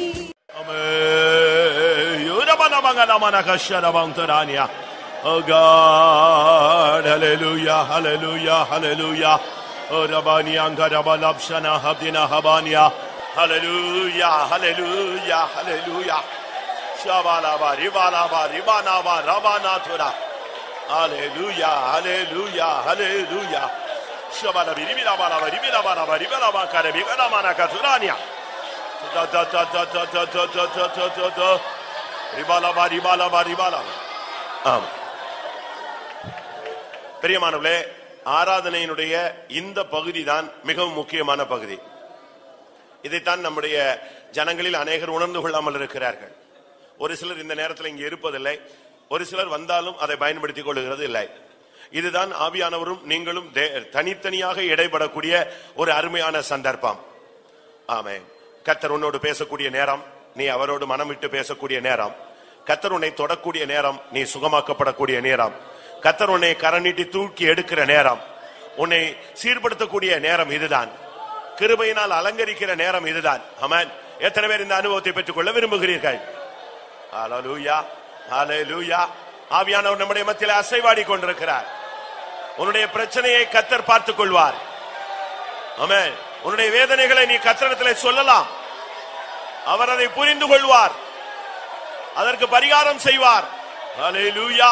Oh God, hallelujah, hallelujah, hallelujah. Oh Rabani Angarabala Habdina Habania. Hallelujah, hallelujah, hallelujah. Shabalaba, Ribalaba, Ribanaba, Rabanatura. Hallelujah, hallelujah, hallelujah. Shabala, Ribilaba, Ribilaba, Ribilaba, Karabigana Manakaturania. Da da da da da da da da da da da da. Ribalaba, Ribalaba, Ribalaba. ஆம் பிரியமானவர்களே ஆராதனையினுடைய இந்த பகுதி தான் மிகவும் முக்கியமான பகுதி இதைத்தான் நம்முடைய ஜனங்களில் அநேகர் உணர்ந்து கொள்ளாமல் இருக்கிறார்கள் ஒரு சிலர் இந்த நேரத்தில் இங்கே இருப்பதில்லை ஒரு சிலர் வந்தாலும் அதை பயன்படுத்திக் கொள்கிறது இல்லை இதுதான் ஆவியானவரும் நீங்களும் தே- தனித்தனியாக இடைபடக்கூடிய ஒரு அருமையான சந்தர்ப்பம் ஆமே கத்தர் உன்னோடு பேசக்கூடிய நேரம் நீ அவரோடு மனம் விட்டு பேசக்கூடிய நேரம் கத்தர் உன்னை தொடக்கூடிய நேரம் நீ சுகமாக்கப்படக்கூடிய நேரம் கத்தர் உன்னை கரநீட்டி தூக்கி எடுக்கிற நேரம் உன்னை சீர்படுத்தக்கூடிய நேரம் இதுதான் கிருபையினால் அலங்கரிக்கிற நேரம் இதுதான் ஆமென் எத்தனை பேர் இந்த அனுபவத்தை பெற்றுக்கொள்ள விரும்புகிறீர்கள் ஹalleluya ஹalleluya ஆவியானவர் நம்முடைய மத்தியில் அசைவாடி கொண்டிருக்கிறார் உன்னுடைய பிரச்சனையை கத்தர் பார்த்துக் கொள்வார் ஆமென் உன்னுடைய வேதனைகளை நீ கத்தரிடத்தில் சொல்லலாம் அவர் அதை புரிந்து கொள்வார் அதற்கு பரிகாரம் செய்வார் ஹalleluya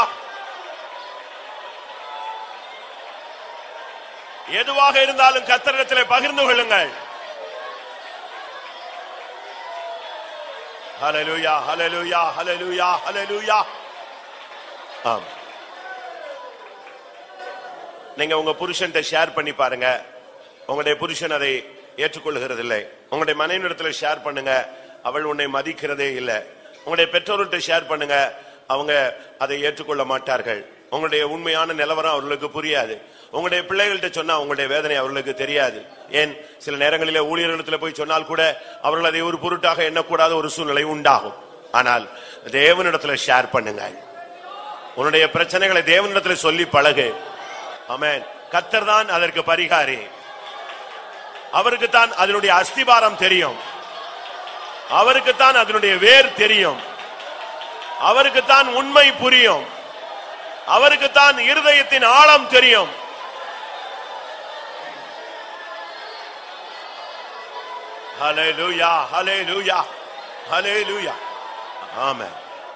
எதுவாக இருந்தாலும் கத்தரிடத்தில் பகிர்ந்து கொள்ளுங்கள் ஹalleluya ஹalleluya ஹalleluya ஹalleluya ஆம் நீங்க உங்க புருஷன்ட்ட ஷேர் பண்ணி பாருங்க உங்களுடைய புருஷன் அதை ஏற்றுக்கொள்கிறது இல்லை உங்களுடைய மனைவிடத்துல ஷேர் பண்ணுங்க அவள் உன்னை மதிக்கிறதே இல்லை உங்களுடைய பெற்றோர்கிட்ட ஷேர் பண்ணுங்க அவங்க அதை ஏற்றுக்கொள்ள மாட்டார்கள் உங்களுடைய உண்மையான நிலவரம் அவர்களுக்கு புரியாது உங்களுடைய பிள்ளைகள்கிட்ட சொன்னா உங்களுடைய வேதனை அவர்களுக்கு தெரியாது ஏன் சில நேரங்களிலே ஊழியர்களிடத்துல போய் சொன்னால் கூட அவர்கள் அதை ஒரு பொருட்டாக எண்ணக்கூடாத ஒரு சூழ்நிலை உண்டாகும் ஆனால் தேவனிடத்துல ஷேர் பண்ணுங்க உன்னுடைய பிரச்சனைகளை தேவனிடத்துல சொல்லி பழகு ஆமென் கத்தர் தான் அதற்கு பரிகாரி அவருக்கு தான் அதனுடைய அஸ்திபாரம் தெரியும் அவருக்கு தான் அதனுடைய வேர் தெரியும் அவருக்கு தான் உண்மை புரியும் அவருக்கு தான் இருதயத்தின் ஆழம் தெரியும் ஹalleluya ஹalleluya ஹalleluya ஆமென்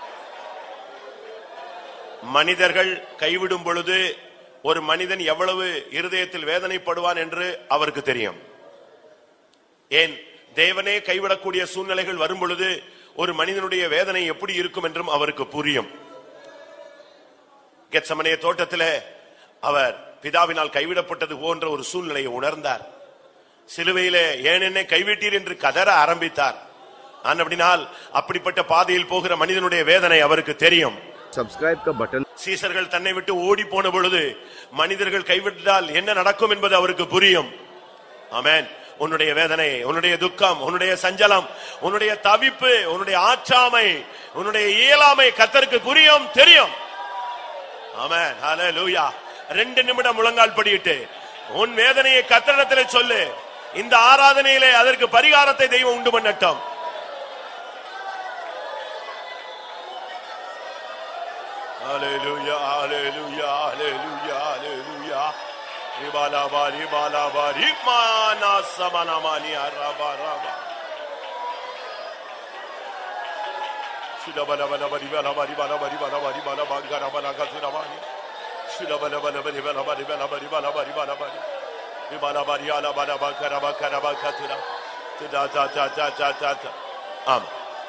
மனிதர்கள் கைவிடும் பொழுது ஒரு மனிதன் எவ்வளவு இருதயத்தில் வேதனைப்படுவான் என்று அவருக்கு தெரியும் ஏன் தேவனே கைவிடக்கூடிய சூழ்நிலைகள் வரும் பொழுது ஒரு மனிதனுடைய வேதனை எப்படி இருக்கும் என்றும் அவருக்கு புரியும் கெத்சமனைய தோட்டத்திலே அவர் பிதாவினால் கைவிடப்பட்டது போன்ற ஒரு சூழ்நிலையை உணர்ந்தார் சிலுவையிலே ஏன் என்னை கைவிட்டீர் என்று கதற ஆரம்பித்தார் நான் அப்படினால் அப்படிப்பட்ட பாதையில் போகிற மனிதனுடைய வேதனை அவருக்கு தெரியும் सब्सक्राइब का बटन சீசர்கள் தன்னை விட்டு ஓடி போன பொழுது மனிதர்கள் கைவிட்டால் என்ன நடக்கும் என்பது அவருக்கு புரியும் ஆமென் உன்னுடைய வேதனை உன்னுடைய துக்கம் உன்னுடைய சஞ்சலம் உன்னுடைய தவிப்பு உன்னுடைய ஆற்றாமை உன்னுடைய இயலாமை கத்தருக்கு புரியும் தெரியும் ஆமென் ஹalleluya ரெண்டு நிமிடம் முழங்கால் படியிட்டு உன் வேதனையை கத்தரிடத்தில் சொல்லு இந்த ஆராதனையிலே அதற்கு பரிகாரத்தை தெய்வம் உண்டு பண்ணட்டும் Hallelujah, hallelujah, hallelujah, hallelujah. Ribalaba, ribalaba, rimana, samanamani, araba, raba. Shidabalabalaba, ribalaba, ribalaba, ribalaba, ribalaba, garabala, gaturabani. Shidabalabalaba, ribalaba, ribalaba, ribalaba, ribalaba. Ribalaba, rialaba, raba, karaba, karaba, katura. Ta, ta, ta, ta, ta, ta, ta. ஆம்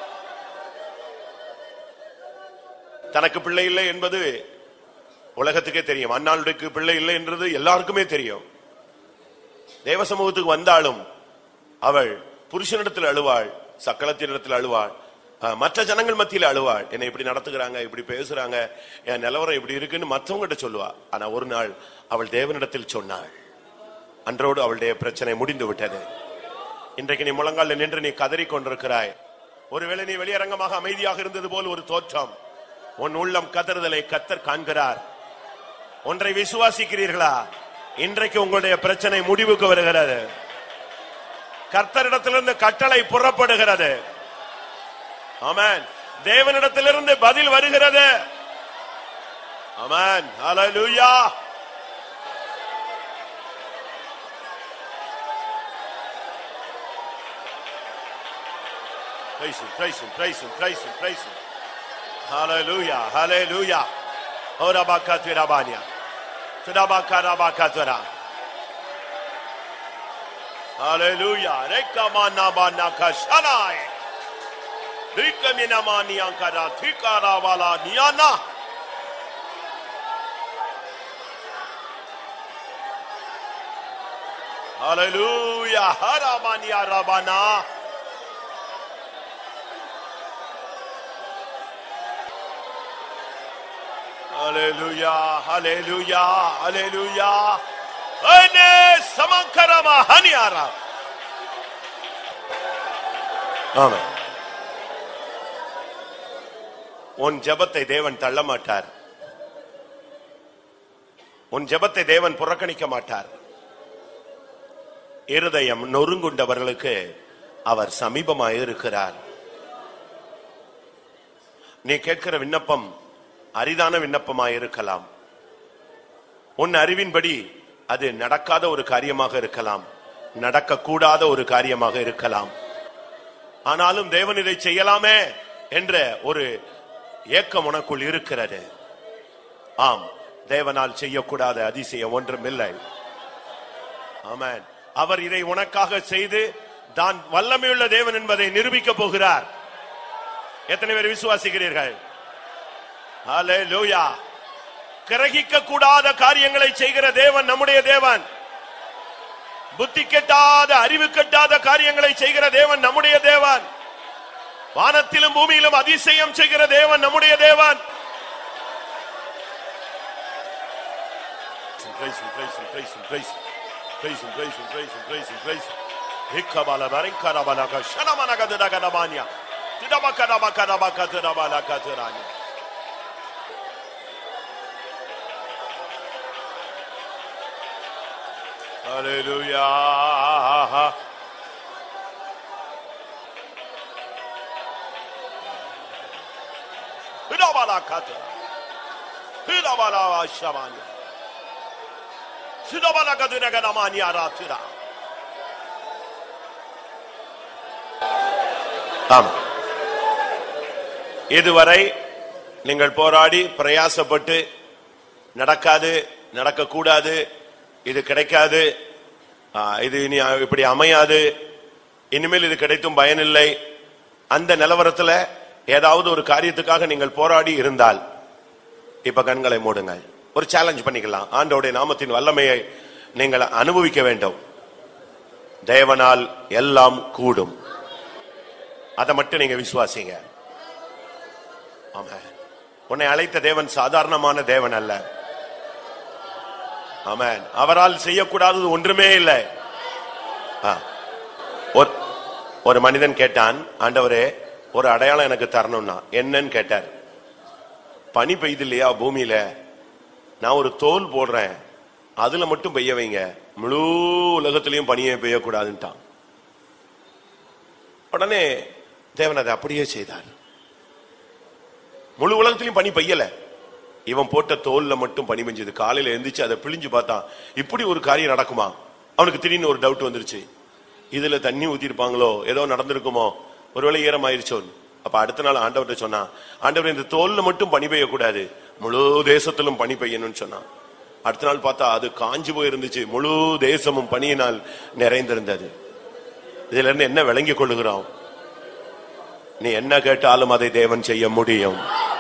தனக்கு பிள்ளை இல்லை என்பது உலகத்துக்கே தெரியும் அண்ணாளுக்கு பிள்ளை இல்லை என்றது எல்லாருக்குமே தெரியும் தேவ சமூகத்துக்கு வந்தாலும் அவள் புருஷனிடத்தில் அழுவாள் சக்கலத்தினிடத்தில் அழுவாள் அஹ், மற்ற ஜனங்கள் மத்தியில் அழுவாள் என்னை இப்படி நடத்துகிறாங்க இப்படி பேசுறாங்க என் நிலவரம் இப்படி இருக்குன்னு மற்றவங்கிட்ட சொல்லுவா ஆனா ஒரு நாள் அவள் தேவனிடத்தில் சொன்னாள் அன்றோடு அவளுடைய பிரச்சனை முடிந்து விட்டது இன்றைக்கு நீ முழங்காலில் நின்று நீ கதறிக் கொண்டிருக்கிறாய் ஒருவேளை நீ வெளியரங்கமாக அமைதியாக இருந்தது போல் ஒரு தோற்றம் உன் உள்ளம் கதறுதலை கத்தர் காண்கிறார் ஒன்றை விசுவாசிக்கிறீர்களா இன்றைக்கு உங்களுடைய பிரச்சனை முடிவுக்கு வருகிறது கர்த்தரிடத்திலிருந்து கட்டளை புறப்படுகிறது ஆமென் தேவனிடத்திலிருந்து பதில் வருகிறது ஆமென் ஹalleluya Praise him, praise him, praise him, praise him, praise him. Hallelujah, hallelujah. Ora bakatira banya. Tudabakara bakatira. Hallelujah. Rekamana bana kashanai. Rikamina mani ankara thikara wala niyana. Hallelujah. Haramani arabana. Hallelujah, hallelujah, hallelujah. Ane samankarama haniara. ஆமென். உன் ஜெபத்தை தேவன் தள்ள மாட்டார் உன் ஜெபத்தை தேவன் புறக்கணிக்க மாட்டார் இருதயம் நொறுங்குண்டவர்களுக்கு அவர் சமீபமாய் இருக்கிறார் நீ கேட்கிற விண்ணப்பம் அரிதான விண்ணப்பமாய் இருக்கலாம் உன் அறிவின்படி அது நடக்காத ஒரு காரியமாக இருக்கலாம் நடக்கக்கூடாத ஒரு காரியமாக இருக்கலாம் ஆனாலும் தேவன் இதை செய்யலாமே என்ற ஒரு ஏக்கம் உனக்குள் இருக்கிறது ஆம் தேவனால் செய்யக்கூடாத அதிசயம் ஒன்றும் இல்லை ஆமென் அவர் இதை உனக்காக செய்து தான் வல்லமையுள்ள தேவன் என்பதை நிரூபிக்க போகிறார் எத்தனை பேர் விசுவாசிக்கிறீர்கள் ஹalleluya கிரகிக்க கூடாத காரியங்களை செய்கிற தேவன் நம்முடைய தேவன் புத்தி கெட்டாத அறிவு கெட்டாத காரியங்களை செய்கிற தேவன் நம்முடைய தேவன் வானத்திலும் பூமியிலும் அதிசயம் செய்கிற தேவன் நம்முடைய தேவன் Praise him, praise him, praise him, praise him. Praise him, praise him, praise him, praise him, praise him. Hikkabala barinkara balaka shanamanaga dadagadamanya. Tidabakadabakadabaka tidabalaka tidanya. Hallelujah. Hidabalakata. Hidabalawashamanya. Hidabalakadinagadamanya ratira. ஆமா இதுவரை நீங்கள் போராடி பிரயாசப்பட்டு நடக்காது நடக்கக்கூடாது இது கிடைக்காது ஆ, இது இனி இப்படி அமையாது இனிமேல் இது கிடைத்தும் பயனில்லை அந்த நிலவரத்துல ஏதாவது ஒரு காரியத்துக்காக நீங்கள் போராடி இருந்தால் இப்ப கண்களை மூடுங்கள் ஒரு சேலஞ்ச் பண்ணிக்கலாம் ஆண்டோடைய நாமத்தின் வல்லமையை நீங்கள் அனுபவிக்க வேண்டும் தேவனால் எல்லாம் கூடும் அதை மட்டும் நீங்க விசுவாசிங்க ஆமென். உன்னை அழைத்த தேவன் சாதாரணமான தேவன் அல்ல ஆமென் அவரால் செய்யக்கூடாதது ஒன்றுமே இல்லை ஆ. ஒரு ஒரு மனிதன் கேட்டான் ஆண்டவரே ஒரு அடையாளம் எனக்கு தரணும்னா என்னன்னு கேட்டார் பனி பெய்யுது இல்லையா பூமியில நான் ஒரு தோல் போடுறேன் அதுல மட்டும் பெய்ய வைங்க முழு உலகத்திலையும் பணியை பெய்யக்கூடாதுன்ட்டான் உடனே தேவன் அதை அப்படியே செய்தார் முழு உலகத்திலையும் பனி பெய்யல இவன் போட்ட தோல்ல மட்டும் பனி பெஞ்சது காலையில எந்திரிச்சு அதை பிழிஞ்சு பார்த்தான் இப்படி ஒரு காரியம் நடக்குமா அவனுக்கு திடீர்னு ஒரு டவுட் வந்துருச்சு இதுல தண்ணி ஊத்திருப்பாங்களோ ஏதோ நடந்திருக்குமோ ஒருவேளை ஈரமாயிருச்சோ அப்ப அடுத்த நாள் ஆண்டவர்கிட்ட சொன்னான் ஆண்டவர் இந்த தோல்ல மட்டும் பனி பெய்யக்கூடாது முழு தேசத்திலும் பனி பெய்யணும்னு சொன்னான் அடுத்த நாள் பார்த்தா அது காஞ்சு போயிருந்துச்சு முழு தேசமும் பனியினால் நிறைந்திருந்தது இதுல இருந்து என்ன விளங்கிக் கொள்ளுகிறோம் நீ என்ன கேட்டாலும் அதை தேவன் செய்ய முடியும்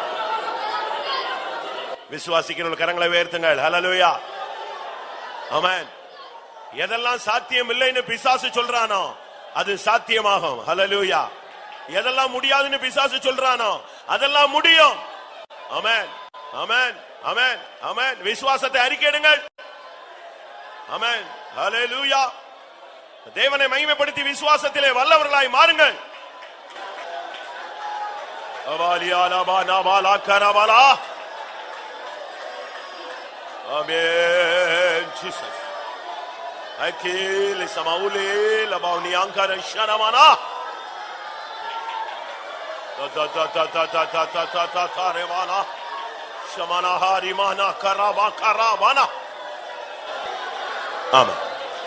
விசுவாசிக்கிற கரங்களை உயர்த்துங்கள் ஹalleluya ஆமென் எதெல்லாம் சாத்தியம் இல்லைன்னு பிசாசு சொல்றானோ அது சாத்தியமாகும் ஹalleluya எதெல்லாம் முடியாதுன்னு பிசாசு சொல்றானோ அதெல்லாம் முடியும் ஆமென் ஆமென் ஆமென் ஆமென் விசுவாசத்தை அறிக்கையிடுங்கள் ஆமென் ஹalleluya தேவனை மகிமைப்படுத்தி விசுவாசத்திலே வல்லவர்களாய் மாறுங்கள் அவாலியாலபா நபாலா கரபாலா Amen. Jesus. Akil samaule labauni ankara sharamana. Ta ta ta ta ta ta ta ta ta ta ta revana. Shamana harimana karaba karabana. ஆமா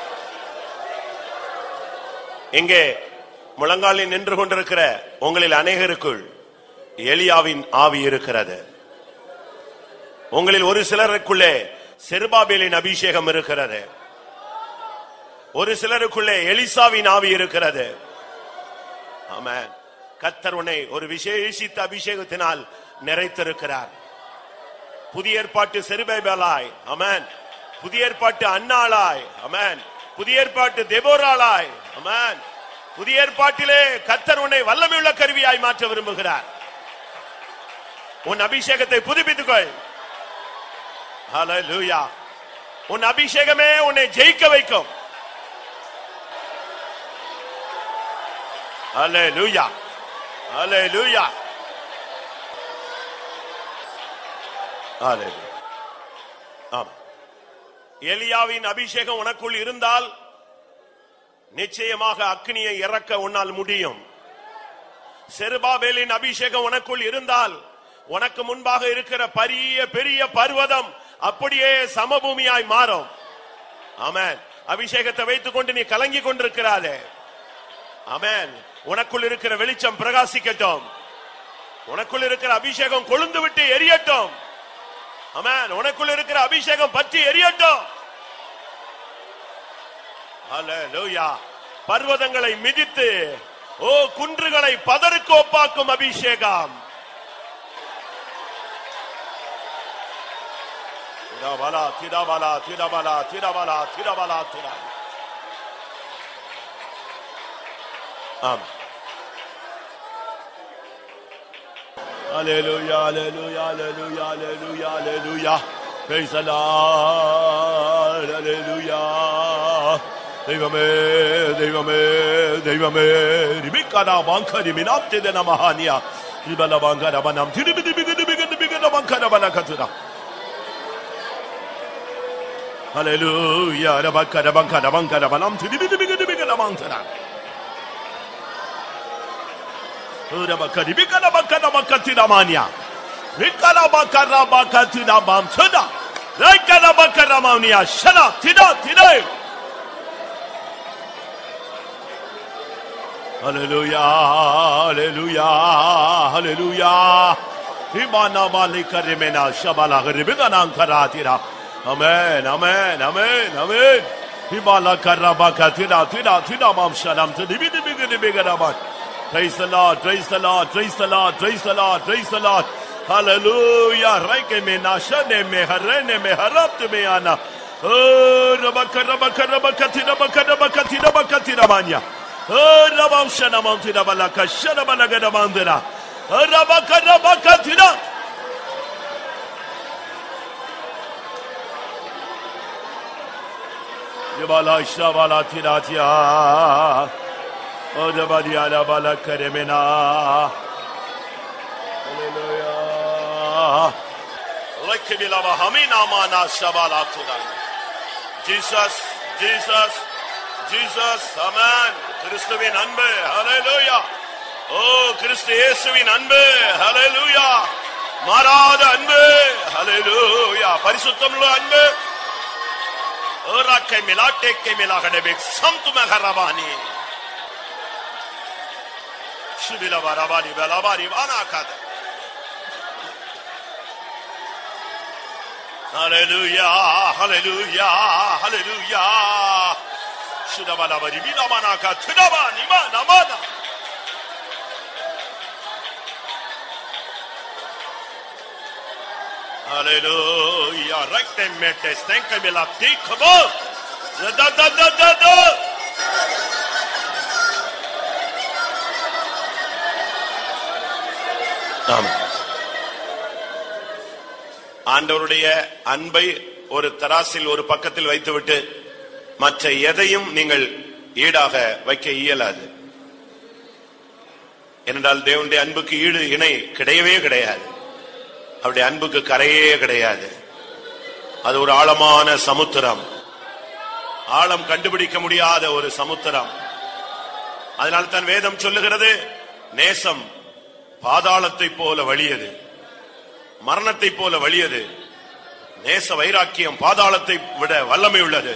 இங்கே முழங்காலில் நின்று கொண்டிருக்கிற உங்களில் அநேகருக்குள் எலியாவின் ஆவி இருக்கிறது உங்களில் ஒரு சிலருக்குள்ளே செருபாபேலின் அபிஷேகம் இருக்கிறது ஒரு சிலருக்குள்ளே எலிசாவின் ஆவி இருக்கிறது ஆமென் கத்தர் உன்னை ஒரு விசேஷித்த அபிஷேகத்தினால் நிறைத்திருக்கிறார் புதிய ஏற்பாட்டு செருபேபலாய் அமேன் புதிய ஏற்பாட்டு அன்னாளாய் அமேன் புதிய ஏற்பாட்டு தெபோராளாய் அமேன் புதிய ஏற்பாட்டிலே கத்தர் உன்னை வல்லமையுள்ள கருவியாய் மாற்ற விரும்புகிறார் உன் அபிஷேகத்தை புதுப்பித்துக்கொள் ஹalleluya உன் அபிஷேகமே உன்னை ஜெயிக்க வைக்கும் ஹalleluya ஹalleluya ஹalleluya ஆமா எலியாவின் அபிஷேகம் உனக்குள் இருந்தால் நிச்சயமாக அக்னியை இறக்க உன்னால் முடியும் செருபாபேலின் அபிஷேகம் உனக்குள் இருந்தால் உனக்கு முன்பாக இருக்கிற பெரிய பெரிய பர்வதம் அப்படியே சமபூமியாய் மாறும் ஆமென் அபிஷேகத்தை வைத்துக் கொண்டு நீ கலங்கி கொண்டிருக்கிறாதே ஆமென் உனக்குள் இருக்கிற வெளிச்சம் பிரகாசிக்கட்டும் உனக்குள் இருக்கிற அபிஷேகம் கொழுந்து விட்டு எரியட்டும் ஆமென் உனக்குள் இருக்கிற அபிஷேகம் பற்றி எரியட்டும் ஹalleluya பர்வதங்களை மிதித்து ஓ குன்றுகளை பதருக்கு ஒப்பாக்கும் அபிஷேகம் திரபலா திரபலா திரபலா திரபலா திரபலா திரா ஆம் Hallelujah, hallelujah, hallelujah, hallelujah, hallelujah. Praise the Lord, hallelujah. தெய்வமே தெய்வமே தெய்வமே ரிபிக்கடா பாங்கரி மினாப்தே நமஹானியா இபல பாங்கர பனம் திருபி திபி திபி திபி பாங்கர பன கதுரா ஹalleluya ரபக்கர பாங்கர பாங்கர பனம் திருபி திபி திபி பாங்கர Urabakari bikana bakana bakati ramania. Rikana bakara bakati ramam sada. Rikana bakara mania shana tida tida. Hallelujah, hallelujah, hallelujah. Himana malika remena shabala ribigana ankaratira. Amen, amen, amen, amen. Himala karabaka tida tida tida mam shanam tidi bidi bidi bidi bidi Praise the Lord, praise the Lord, praise the Lord, praise the Lord, praise the Lord. Hallelujah. Raike me nashane me harene me harapte me ana. Oh, rabaka rabaka rabaka tirabaka rabaka tirabaka tiramanya. Oh, rabam shana mountina balaka shana balaga da mandira. Oh, rabaka rabaka tira. Yabala shabala tiratia. Oh, the body ala bala karemena. Hallelujah. Lekibila bahamina mana shabala tudan. Jesus, Jesus Jesus amen கிறிஸ்துவின் அன்பு ஹalleluya ஓ கிறிஸ்து இயேசுவின் அன்பு ஹalleluya மாறாத அன்பு ஹalleluya பரிசுத்தமுள்ள அன்பு ஓராக்கை மிலாட்டேக்கை மிலாகடபே சம்துமகரபானி சுபிலவரபானி பலபானி வானாகாத Hallelujah, hallelujah, hallelujah. Shudabalavari, Vinamanaka, Tudaba, Nima, Namana. Hallelujah. Recte metes, tenke mila tikabo. Da da da da da. ஆமா ஆண்டவருடைய அன்பை ஒரு தராசில் ஒரு பக்கத்தில் வைத்துவிட்டு மற்ற எதையும் நீங்கள் ஈடாக வைக்க இயலாது ஏனென்றால் தேவனுடைய அன்புக்கு ஈடு இணை கிடையவே கிடையாது அவருடைய அன்புக்கு கரையே கிடையாது அது ஒரு ஆழமான சமுத்திரம் ஆழம் கண்டுபிடிக்க முடியாத ஒரு சமுத்திரம் அதனால் தான் வேதம் சொல்லுகிறது நேசம் பாதாளத்தை போல வலியது மரணத்தை போல வலியது நேச வைராக்கியம் பாதாளத்தை விட வல்லமை உள்ளது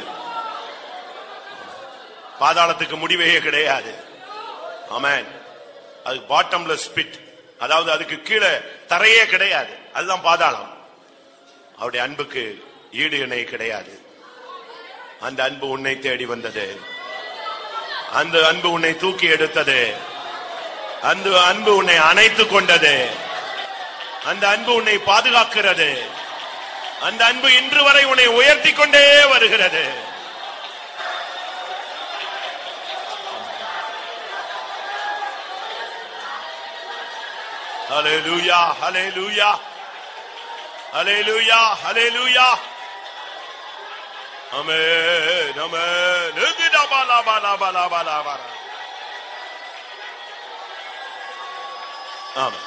பாதாளத்துக்கு முடிவே கிடையாது ஆமென் அது பாட்டம்லெஸ் பிட் அதாவது அதுக்கு கீழே தரையே கிடையாது அதுதான் பாதாளம் அவருடைய அன்புக்கு ஈடு இணை கிடையாது அந்த அன்பு உன்னை தேடி வந்தது அந்த அன்பு உன்னை தூக்கி எடுத்தது அந்த அன்பு உன்னை அணைத்துக் கொண்டது அந்த அன்பு உன்னை பாதுகாக்கிறது அந்த அன்பு இன்று வரை உன்னை உயர்த்தி கொண்டே வருகிறது ஹalleluya ஹalleluya ஹalleluya ஹalleluya ஆமென் ஆமென் எதிரா பாலா பாலா பாலா பாலா பாலா ஆமென்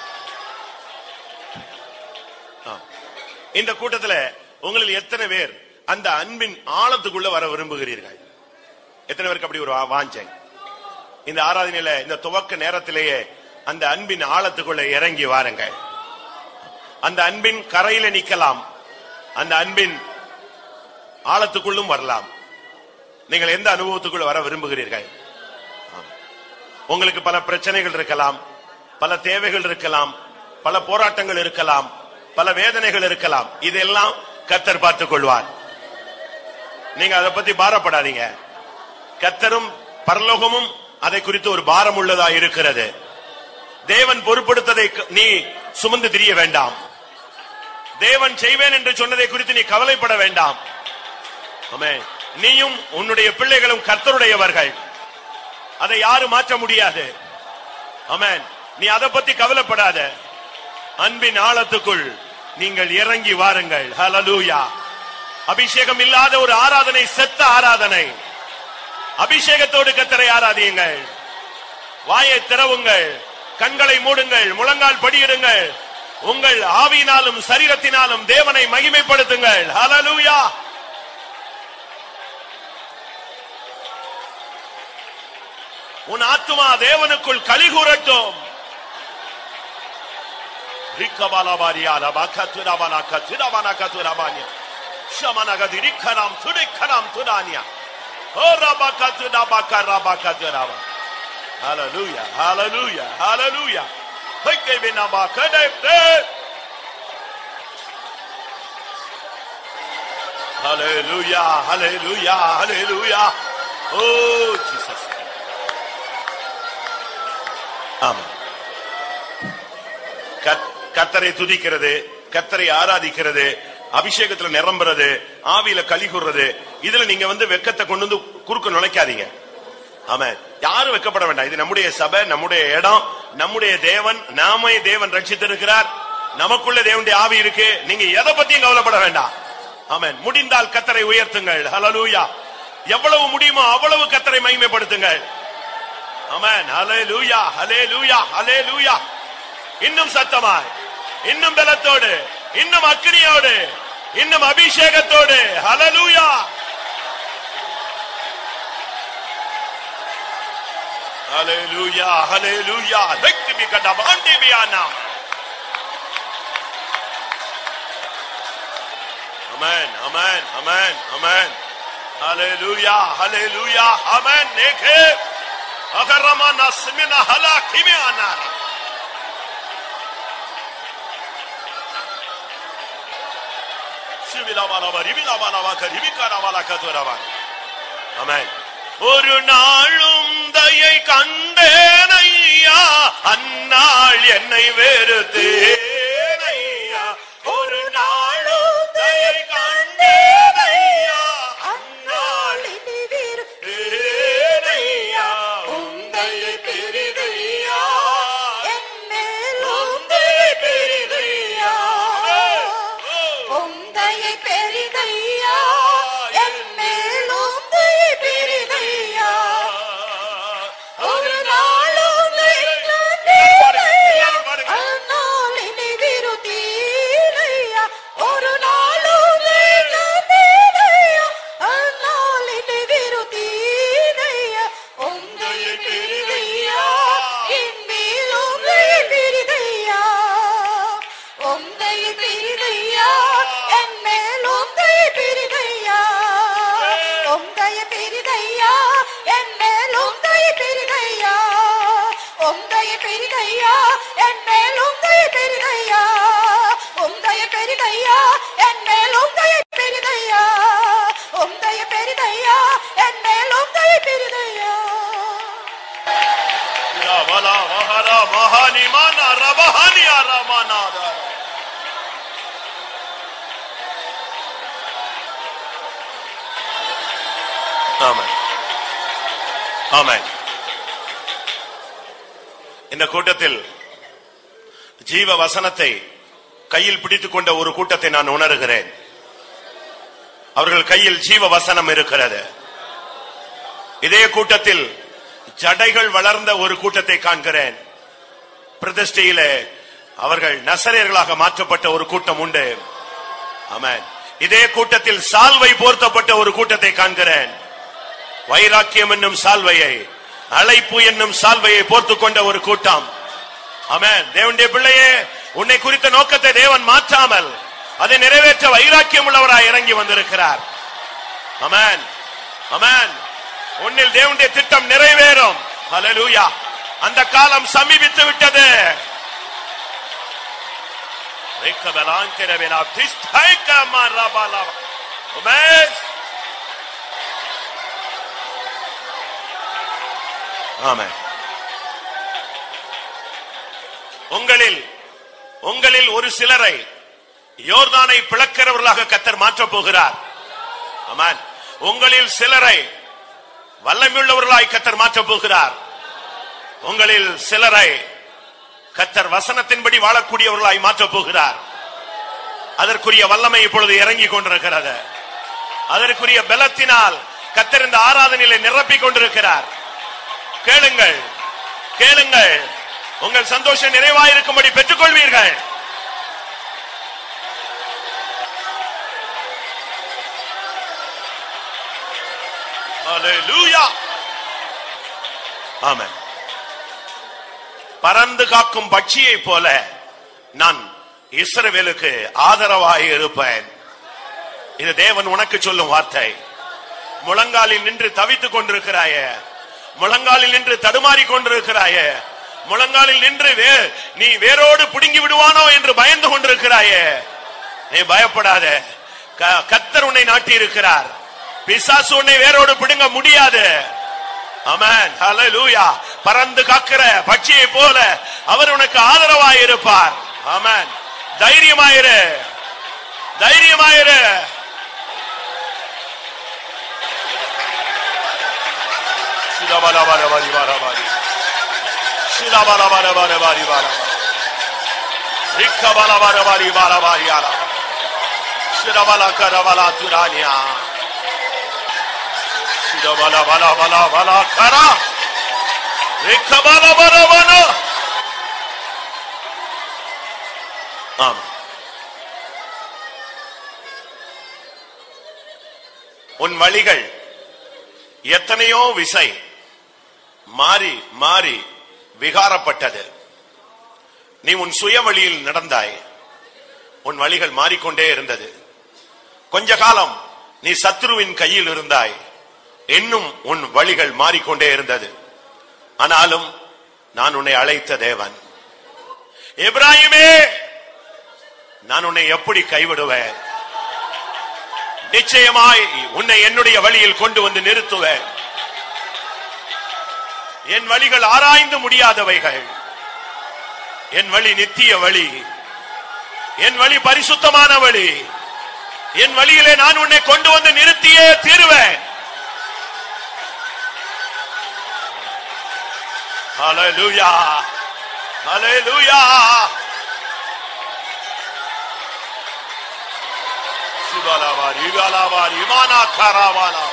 ஆம். இந்த கூட்டத்துல உங்களில் எத்தனை பேர் அந்த அன்பின் ஆழத்துக்குள்ள வர விரும்புகிறீர்கள் எத்தனை பேருக்கு அப்படி ஒரு வா- வாஞ்சை இந்த ஆராதனையில இந்த துவக்க நேரத்திலேயே அந்த அன்பின் ஆழத்துக்குள்ள இறங்கி வாருங்கள் அந்த அன்பின் கரையில நிக்கலாம் அந்த அன்பின் ஆழத்துக்குள்ளும் வரலாம் நீங்கள் எந்த அனுபவத்துக்குள்ள வர விரும்புகிறீர்கள் ஆம். உங்களுக்கு பல பிரச்சனைகள் இருக்கலாம் பல தேவைகள் இருக்கலாம் பல போராட்டங்கள் இருக்கலாம் பல வேதனைகள் இருக்கலாம் இதெல்லாம் கத்தர் பார்த்துக் கொள்வார் நீங்க அதை பத்தி பாரப்படாதீங்க கத்தரும் பரலோகமும் அதை குறித்து ஒரு பாரம் உள்ளதா இருக்கிறது தேவன் பொறுப்படுத்ததை க- நீ சுமந்து திரிய வேண்டாம் தேவன் செய்வேன் என்று சொன்னதை குறித்து நீ கவலைப்பட வேண்டாம் ஆமென். நீயும் உன்னுடைய பிள்ளைகளும் கர்த்தருடையவர்கள் அதை யாரும் மாற்ற முடியாது ஆமென் நீ அதை பத்தி கவலைப்படாத அன்பின் ஆழத்துக்குள் நீங்கள் இறங்கி வாருங்கள் ஹalleluya அபிஷேகம் இல்லாத ஒரு ஆராதனை செத்த ஆராதனை அபிஷேகத்தோடு கத்தரை ஆராதியுங்கள் வாயை திறவுங்கள் கண்களை மூடுங்கள் முழங்கால் படியிடுங்கள் உங்கள் ஆவியினாலும் சரீரத்தினாலும் தேவனை மகிமைப்படுத்துங்கள் ஹalleluya உன் ஆத்துமா தேவனுக்குள் களி கூறட்டும் ரிக்கபாலாபாரியாலா பாக்கத்துராபாலா கத்துராபானா கத்துராபானியா ஷமனகதி ரிக்கனாம் துடிக்கனாம் துனானியா ஓ ரபா கத்துராபா கராபா கத்துராபா ஹalleluya ஹalleluya ஹalleluya ஹக்கே பினாபா கடேப்தே ஹalleluya ஹalleluya ஹalleluya ஓ ஜீசஸ் ஆமா கத்- கர்த்தரை துதிக்கிறது கர்த்தரை ஆராதிக்கிறது அபிஷேகத்துல நிரம்புறது ஆவியில களி கூறுறது இதுல நீங்க வந்து வெக்கத்தை கொண்டு வந்து குறுக்க நுழைக்காதீங்க ஆமா யாரும் வெக்கப்பட வேண்டாம் இது நம்முடைய சபை நம்முடைய இடம் நம்முடைய தேவன் நாமே தேவன் ரட்சித்திருக்கிறார் நமக்குள்ள தேவனுடைய ஆவி இருக்கு நீங்க எதை பத்தியும் கவலைப்பட வேண்டாம் ஆமென் முடிந்தால் கத்தரை உயர்த்துங்கள் ஹalleluya எவ்வளவு முடியுமோ அவ்வளவு கத்தரை மகிமைப்படுத்துங்கள் ஆமென் ஹalleluya ஹalleluya ஹalleluya இன்னும் சத்தமாய் இன்னும் பலத்தோடு இன்னும் அக்கினியோடு இன்னும் அபிஷேகத்தோடு ஹalleluya Hallelujah, hallelujah. Rekti mi kada bandi biana. Amen, amen, amen, amen. Hallelujah, hallelujah, amen. Nekhe. Agar ramana simina hala kimi anara. ஒரு நாளும் தயை கண்டேனையா அந்நாள் என்னை வெறுத்தேனையா ஒரு நாளும் தயை கண்டேனையா அந்நாள் தேனையா உந்தையை பெரிதையா உந்தையை பெரிதையா உந்தையை பெரிதையா என் மேல் உந்தையை பெரிதையா ஒரு நாளும் அந்நாள் இனி விருதீரையா ஒரு நாளும் அந்நாள் இனி விருதீரையா உந்தையை பெரிதையா என் மேல் உந்தையை பெரிதையா உந்தையை பெரிதையா என் மேல் உந்தையை பெரிதையா உந்தையை பெரிதையா என் மேல் உந்தையை பெரிதையா உந்தையை பெரிதையா என் மேல் உந்தையை பெரிதையா உந்தையை பெரிதையா என் மேல் உந்தையை பெரிதையா உந்தையை பெரிதையா என் மேல் உந்தையை பெரிதையா வலா வஹரா மஹானி மானா ரபஹானி அரமானாதா ஆமென் ஆமென் இந்த கூட்டத்தில் ஜீவ வசனத்தை கையில் பிடித்துக் கொண்ட ஒரு கூட்டத்தை நான் உணர்கிறேன் அவர்கள் கையில் ஜீவ வசனம் இருக்கிறது இதே கூட்டத்தில் ஜடைகள் வளர்ந்த ஒரு கூட்டத்தை காண்கிறேன் பிரதிஷ்டையிலே அவர்கள் நசரேயர்களாக மாற்றப்பட்ட ஒரு கூட்டம் உண்டு ஆமென் இதே கூட்டத்தில் சால்வை போர்த்தப்பட்ட ஒரு கூட்டத்தை காண்கிறேன் வைராக்கியம் என்னும் சால்வையை அழைப்பு என்னும் சால்வையை போர்த்துக் கொண்ட ஒரு கூட்டம் ஆமென் தேவனுடைய பிள்ளையே உன்னை குறித்த நோக்கத்தை தேவன் மாற்றாமல் அதை நிறைவேற்ற வைராக்கியம் உள்ளவராய் இறங்கி வந்திருக்கிறார் அமேன் அமேன் உன்னில் தேவனுடைய திட்டம் நிறைவேறும் ஹalleluya அந்த காலம் சமீபித்து விட்டது Rekabelankere tistaika marabala. உமேஷ் ஆமென் உங்களில் உங்களில் ஒரு சிலரை யோர்தானை பிளக்கிறவர்களாக கத்தர் மாற்றப் போகிறார் ஆமென் உங்களில் சிலரை வல்லமையுள்ளவர்களாய் கத்தர் மாற்றப் போகிறார் உங்களில் சிலரை கத்தர் வசனத்தின்படி வாழக்கூடியவர்களாய் மாற்றப் போகிறார் அதற்குரிய வல்லமை இப்பொழுது இறங்கி கொண்டிருக்கிறது அதற்குரிய பலத்தினால் கத்தர் இந்த ஆராதனையில நிரப்பிக் கொண்டிருக்கிறார் கேளுங்கள் கேளுங்கள் உங்கள் சந்தோஷம் நிறைவாயிருக்கும்படி பெற்றுக்கொள்வீர்கள் Hallelujah. ஆமென் பறந்து காக்கும் பட்சியை போல நான் இஸ்ரவேலுக்கு ஆதரவாய் இருப்பேன் இது தேவன் உனக்கு சொல்லும் வார்த்தை முழங்காலில் நின்று தவித்துக் கொண்டிருக்கிறாயே முழங்காலில் நின்று தடுமாறி கொண்டிருக்கிறாயே முழங்காலில் நின்று வே- நீ வேரோடு புடுங்கி விடுவானோ என்று பயந்து கொண்டிருக்கிறாயே நீ பயப்படாத க- கத்தர் உன்னை நாட்டி இருக்கிறார் பிசாசு உன்னை வேரோடு பிடுங்க முடியாது அமேன் ஹalleluya பறந்து காக்கிற பட்சியை போல அவர் உனக்கு ஆதரவாய் இருப்பார் ஆமென் தைரியமாயிரு தைரியமாயிரு சிலபலபலபரி வரபரி. சிலபலபலபலபரி வரபரி. ரிக்கபலபலபரி வரபரி அல. சிலபலகரபல துரானியா. சிலபலபலபலபலகர. ரிக்கபலபலபல. ஆமென். உன் வழிகள் எத்தனையோ விசை மாறி மாறி விகாரப்பட்டது நீ உன் சுய வழியில் நடந்தாய் உன் வழிகள் மாறிக்கொண்டே இருந்தது கொஞ்ச காலம் நீ சத்ருவின் கையில் இருந்தாய் இன்னும் உன் வழிகள் மாறிக்கொண்டே இருந்தது ஆனாலும் நான் உன்னை அழைத்த தேவன் எப்ராஹிமே நான் உன்னை எப்படி கைவிடுவேன் நிச்சயமாய் உன்னை என்னுடைய வழியில் கொண்டு வந்து நிறுத்துவேன் என் வழிகள் ஆராய்ந்து முடியாதவைகள் என் வழி நித்திய வழி என் வழி பரிசுத்தமான வழி என் வழியிலே நான் உன்னை கொண்டு வந்து நிறுத்தியே தீருவேன் ஹalleluya ஹalleluya சிவலாவார் இவாலாவார் இமானா காராவாலா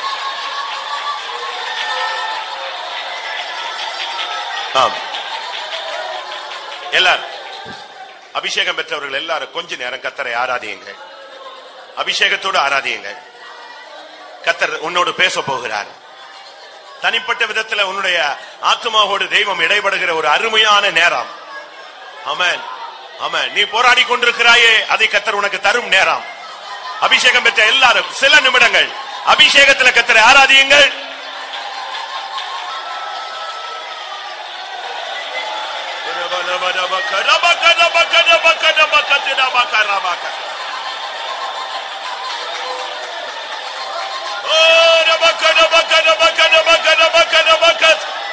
ஆம் எல்லாரும் அபிஷேகம் பெற்றவர்கள் எல்லாரும் கொஞ்ச நேரம் கத்தரை ஆராதியுங்கள் அபிஷேகத்தோடு ஆராதியுங்கள் கத்தர் உன்னோடு பேச போகிறார் தனிப்பட்ட விதத்துல உன்னுடைய ஆத்மாவோடு தெய்வம் இடைபடுகிற ஒரு அருமையான நேரம் அமேன் ஆமென் நீ போராடி கொண்டிருக்கிறாயே அதை கத்தர் உனக்கு தரும் நேரம் அபிஷேகம் பெற்ற எல்லாரும் சில நிமிடங்கள் அபிஷேகத்துல கத்தரை ஆராதியுங்கள் Oh, rabaka, rabaka, rabaka, rabaka, rabaka, rabaka.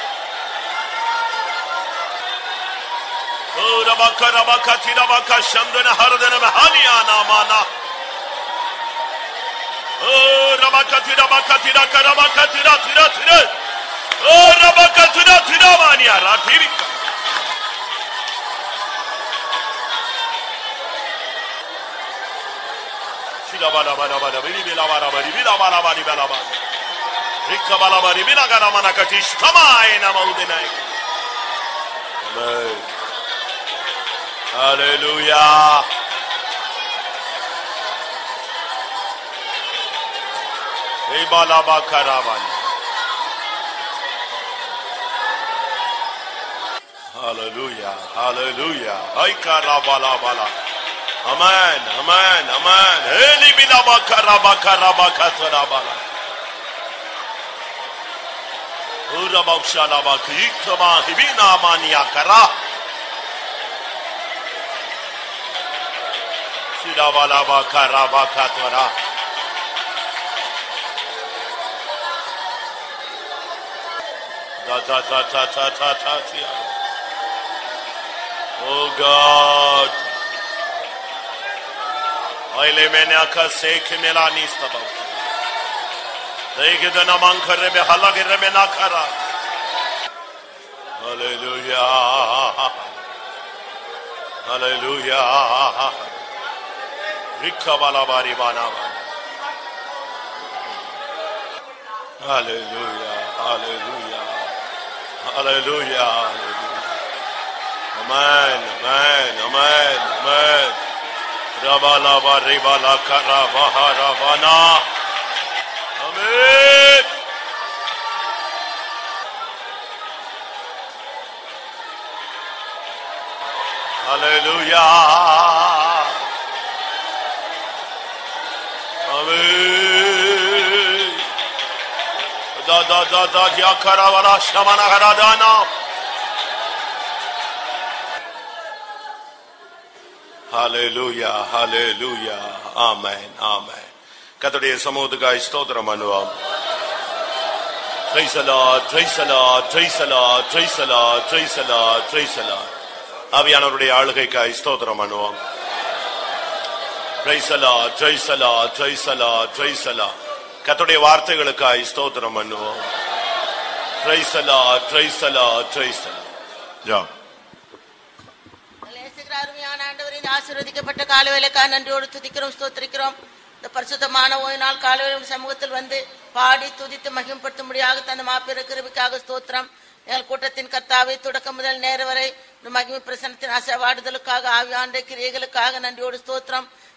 Oh, rabaka, rabaka, tirabaka, shandana, hardana, mahaniana, mana. Oh, rabaka, tirabaka, tiraka, rabaka, tira, tira, tira. Oh, rabaka, tira, tira, mania, ratirika. Shilabalabalabala, bilibilabala, bilibilabala, bilibilabala. Rikkabalaba, bilibilagana, katishtamai, namaudinai. Amen. Hallelujah. Ibalabakaravani. Hallelujah. Hallelujah. Aikarabalabala. Amen. Amen. Amen. Elibilabakarabakarabakarabala. Urabakshalabaki iktama hibina maniakara. Shirabalabakarabakarabakatara. Da da da da da da da da. Oh God. Aile menaka sek melani stabam. Dege dana mankare be halagere menakara. Hallelujah. Hallelujah. Rikka bala bari bana. Hallelujah. Hallelujah. Hallelujah. Hallelujah. Amen. Amen. Amen. Amen. Rabalaba ribala karabaha rabana. Amen. Hallelujah. Amen. Da da da da ya karavara shamana haradana. Hallelujah, hallelujah, amen, amen. கர்த்தருடைய சமூகத்துக்காய் ஸ்தோத்திரம் பண்ணுவோம் Praise the Lord, praise the Lord, praise the Lord, praise the Lord, praise the Lord, praise the Lord. ஆவியானவருடைய ஆளுகைக்காய் ஸ்தோத்திரம் பண்ணுவோம் Praise the Lord, praise the Lord, praise the Lord, praise the Lord. கர்த்தருடைய வார்த்தைகளுக்காய் ஸ்தோத்திரம் பண்ணுவோம் Praise the Lord, praise the Lord, praise the Lord. ஜா நேசிக்கிற அருமையான ஆண்டவரே இந்த ஆசீர்வதிக்கப்பட்ட காலவேலைக்காக நன்றியோடு துதிக்கிறோம் ஸ்தோத்திரிக்கிறோம் இந்த பரிசுத்தமான ஓய்வு நாள் காலவேலை சமூகத்தில் வந்து பாடி துதித்து மகிமைப்படுத்தும்படியாக தந்த மாபெரும் கிருபிக்காக ஸ்தோத்திரம் எங்கள் கூட்டத்தின் கர்த்தாவை தொடக்கம் முதல் நேர வரை இந்த மகிமை பிரசனத்தின் அசைவாடுதலுக்காக ஆவியாண்ட கிரியைகளுக்காக நன்றியோடு ஸ்தோத்திரம்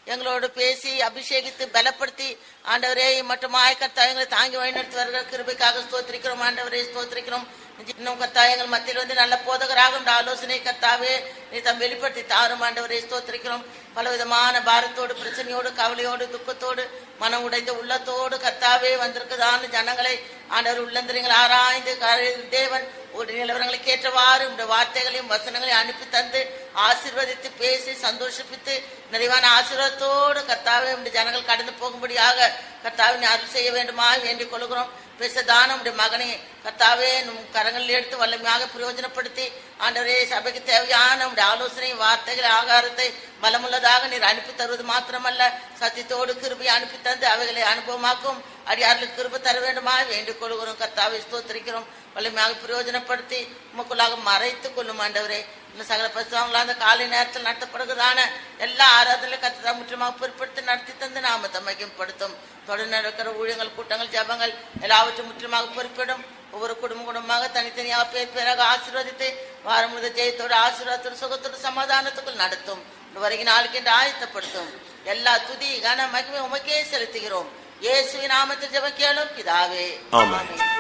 எங்களோடு பேசி அபிஷேகித்து பலப்படுத்தி ஆண்டவரே மட்டுமாய் கர்த்தா எங்களை தாங்கி வழிநடத்தி வருகிற கிருபைக்காக ஸ்தோத்திரிக்கிறோம் ஆண்டவரே ஸ்தோத்திரிக்கிறோம் இன்னும் கர்த்தா எங்கள் மத்தியில் வந்து நல்ல போதகராக உள்ள ஆலோசனை கர்த்தாவே நீ தம் வெளிப்படுத்தி தாரும் ஆண்டவரே ஸ்தோத்திரிக்கிறோம் பலவிதமான பாரத்தோடு பிரச்சனையோடு கவலையோடு துக்கத்தோடு மனம் உடைந்த உள்ளத்தோடு கர்த்தாவே வந்திருக்குதான ஜனங்களை ஆண்டவர் உள்ளந்திரங்கள் ஆராய்ந்து கரு- தேவன் ஒரு நிலவரங்களுக்கு ஏற்றவாறு இந்த வார்த்தைகளையும் வசனங்களையும் அனுப்பி தந்து ஆசீர்வதித்து பேசி சந்தோஷிப்பித்து நிறைவான ஆசீர்வாதத்தோடு கர்த்தாவே இந்த ஜனங்கள் கடந்து போகும்படியாக கர்த்தாவின் அருள் செய்ய வேண்டுமா வேண்டிக் கொள்கிறோம் பேசதான உடைய மகனை கர்த்தாவே நம் கரங்களில் எடுத்து வல்லமையாக பிரயோஜனப்படுத்தி ஆண்டவரே சபைக்கு தேவையான உடைய ஆலோசனை வார்த்தைகள் ஆகாரத்தை பலமுள்ளதாக நீர் அனுப்பி தருவது மாத்திரமல்ல சத்தியத்தோடு கிருபை அனுப்பி தந்து அவைகளை அனுபவமாக்கும் அடியார்களுக்கு கிருபை தர வேண்டுமா வேண்டிக் கொள்கிறோம் கர்த்தாவை ஸ்தோத்திரிக்கிறோம் வலிமையாக பிரயோஜனப்படுத்தி உமக்குள்ளாக மறைத்துக் கொள்ளும் ஆண்டவரே இந்த சகல பசுவாங்களா அந்த காலை நேரத்தில் நடத்தப்படுகிறதான எல்லா ஆராதனையும் கத்ததா முற்றிலுமாக பொருட்படுத்தி நடத்தி தந்து நாமத்தை மையப்படுத்தும் தொடர்ந்து நடக்கிற ஊழியங்கள் கூட்டங்கள் ஜபங்கள் எல்லாவற்றும் முற்றிலுமாக பொறுப்பிடும் ஒவ்வொரு குடும்ப குடும்பமாக தனித்தனியாக பேர் பேராக ஆசீர்வதித்து வாரம் முழுத ஜெயத்தோடு ஆசீர்வாதத்தோடு சுகத்தோடு சமாதானத்துக்குள் நடத்தும் இந்த வருகை நாளுக்கு என்று ஆயத்தப்படுத்தும் எல்லா துதி கன மகிமை உமக்கே செலுத்துகிறோம் இயேசுவின் நாமத்தில் ஜெபம் கேளும் பிதாவே ஆமென்.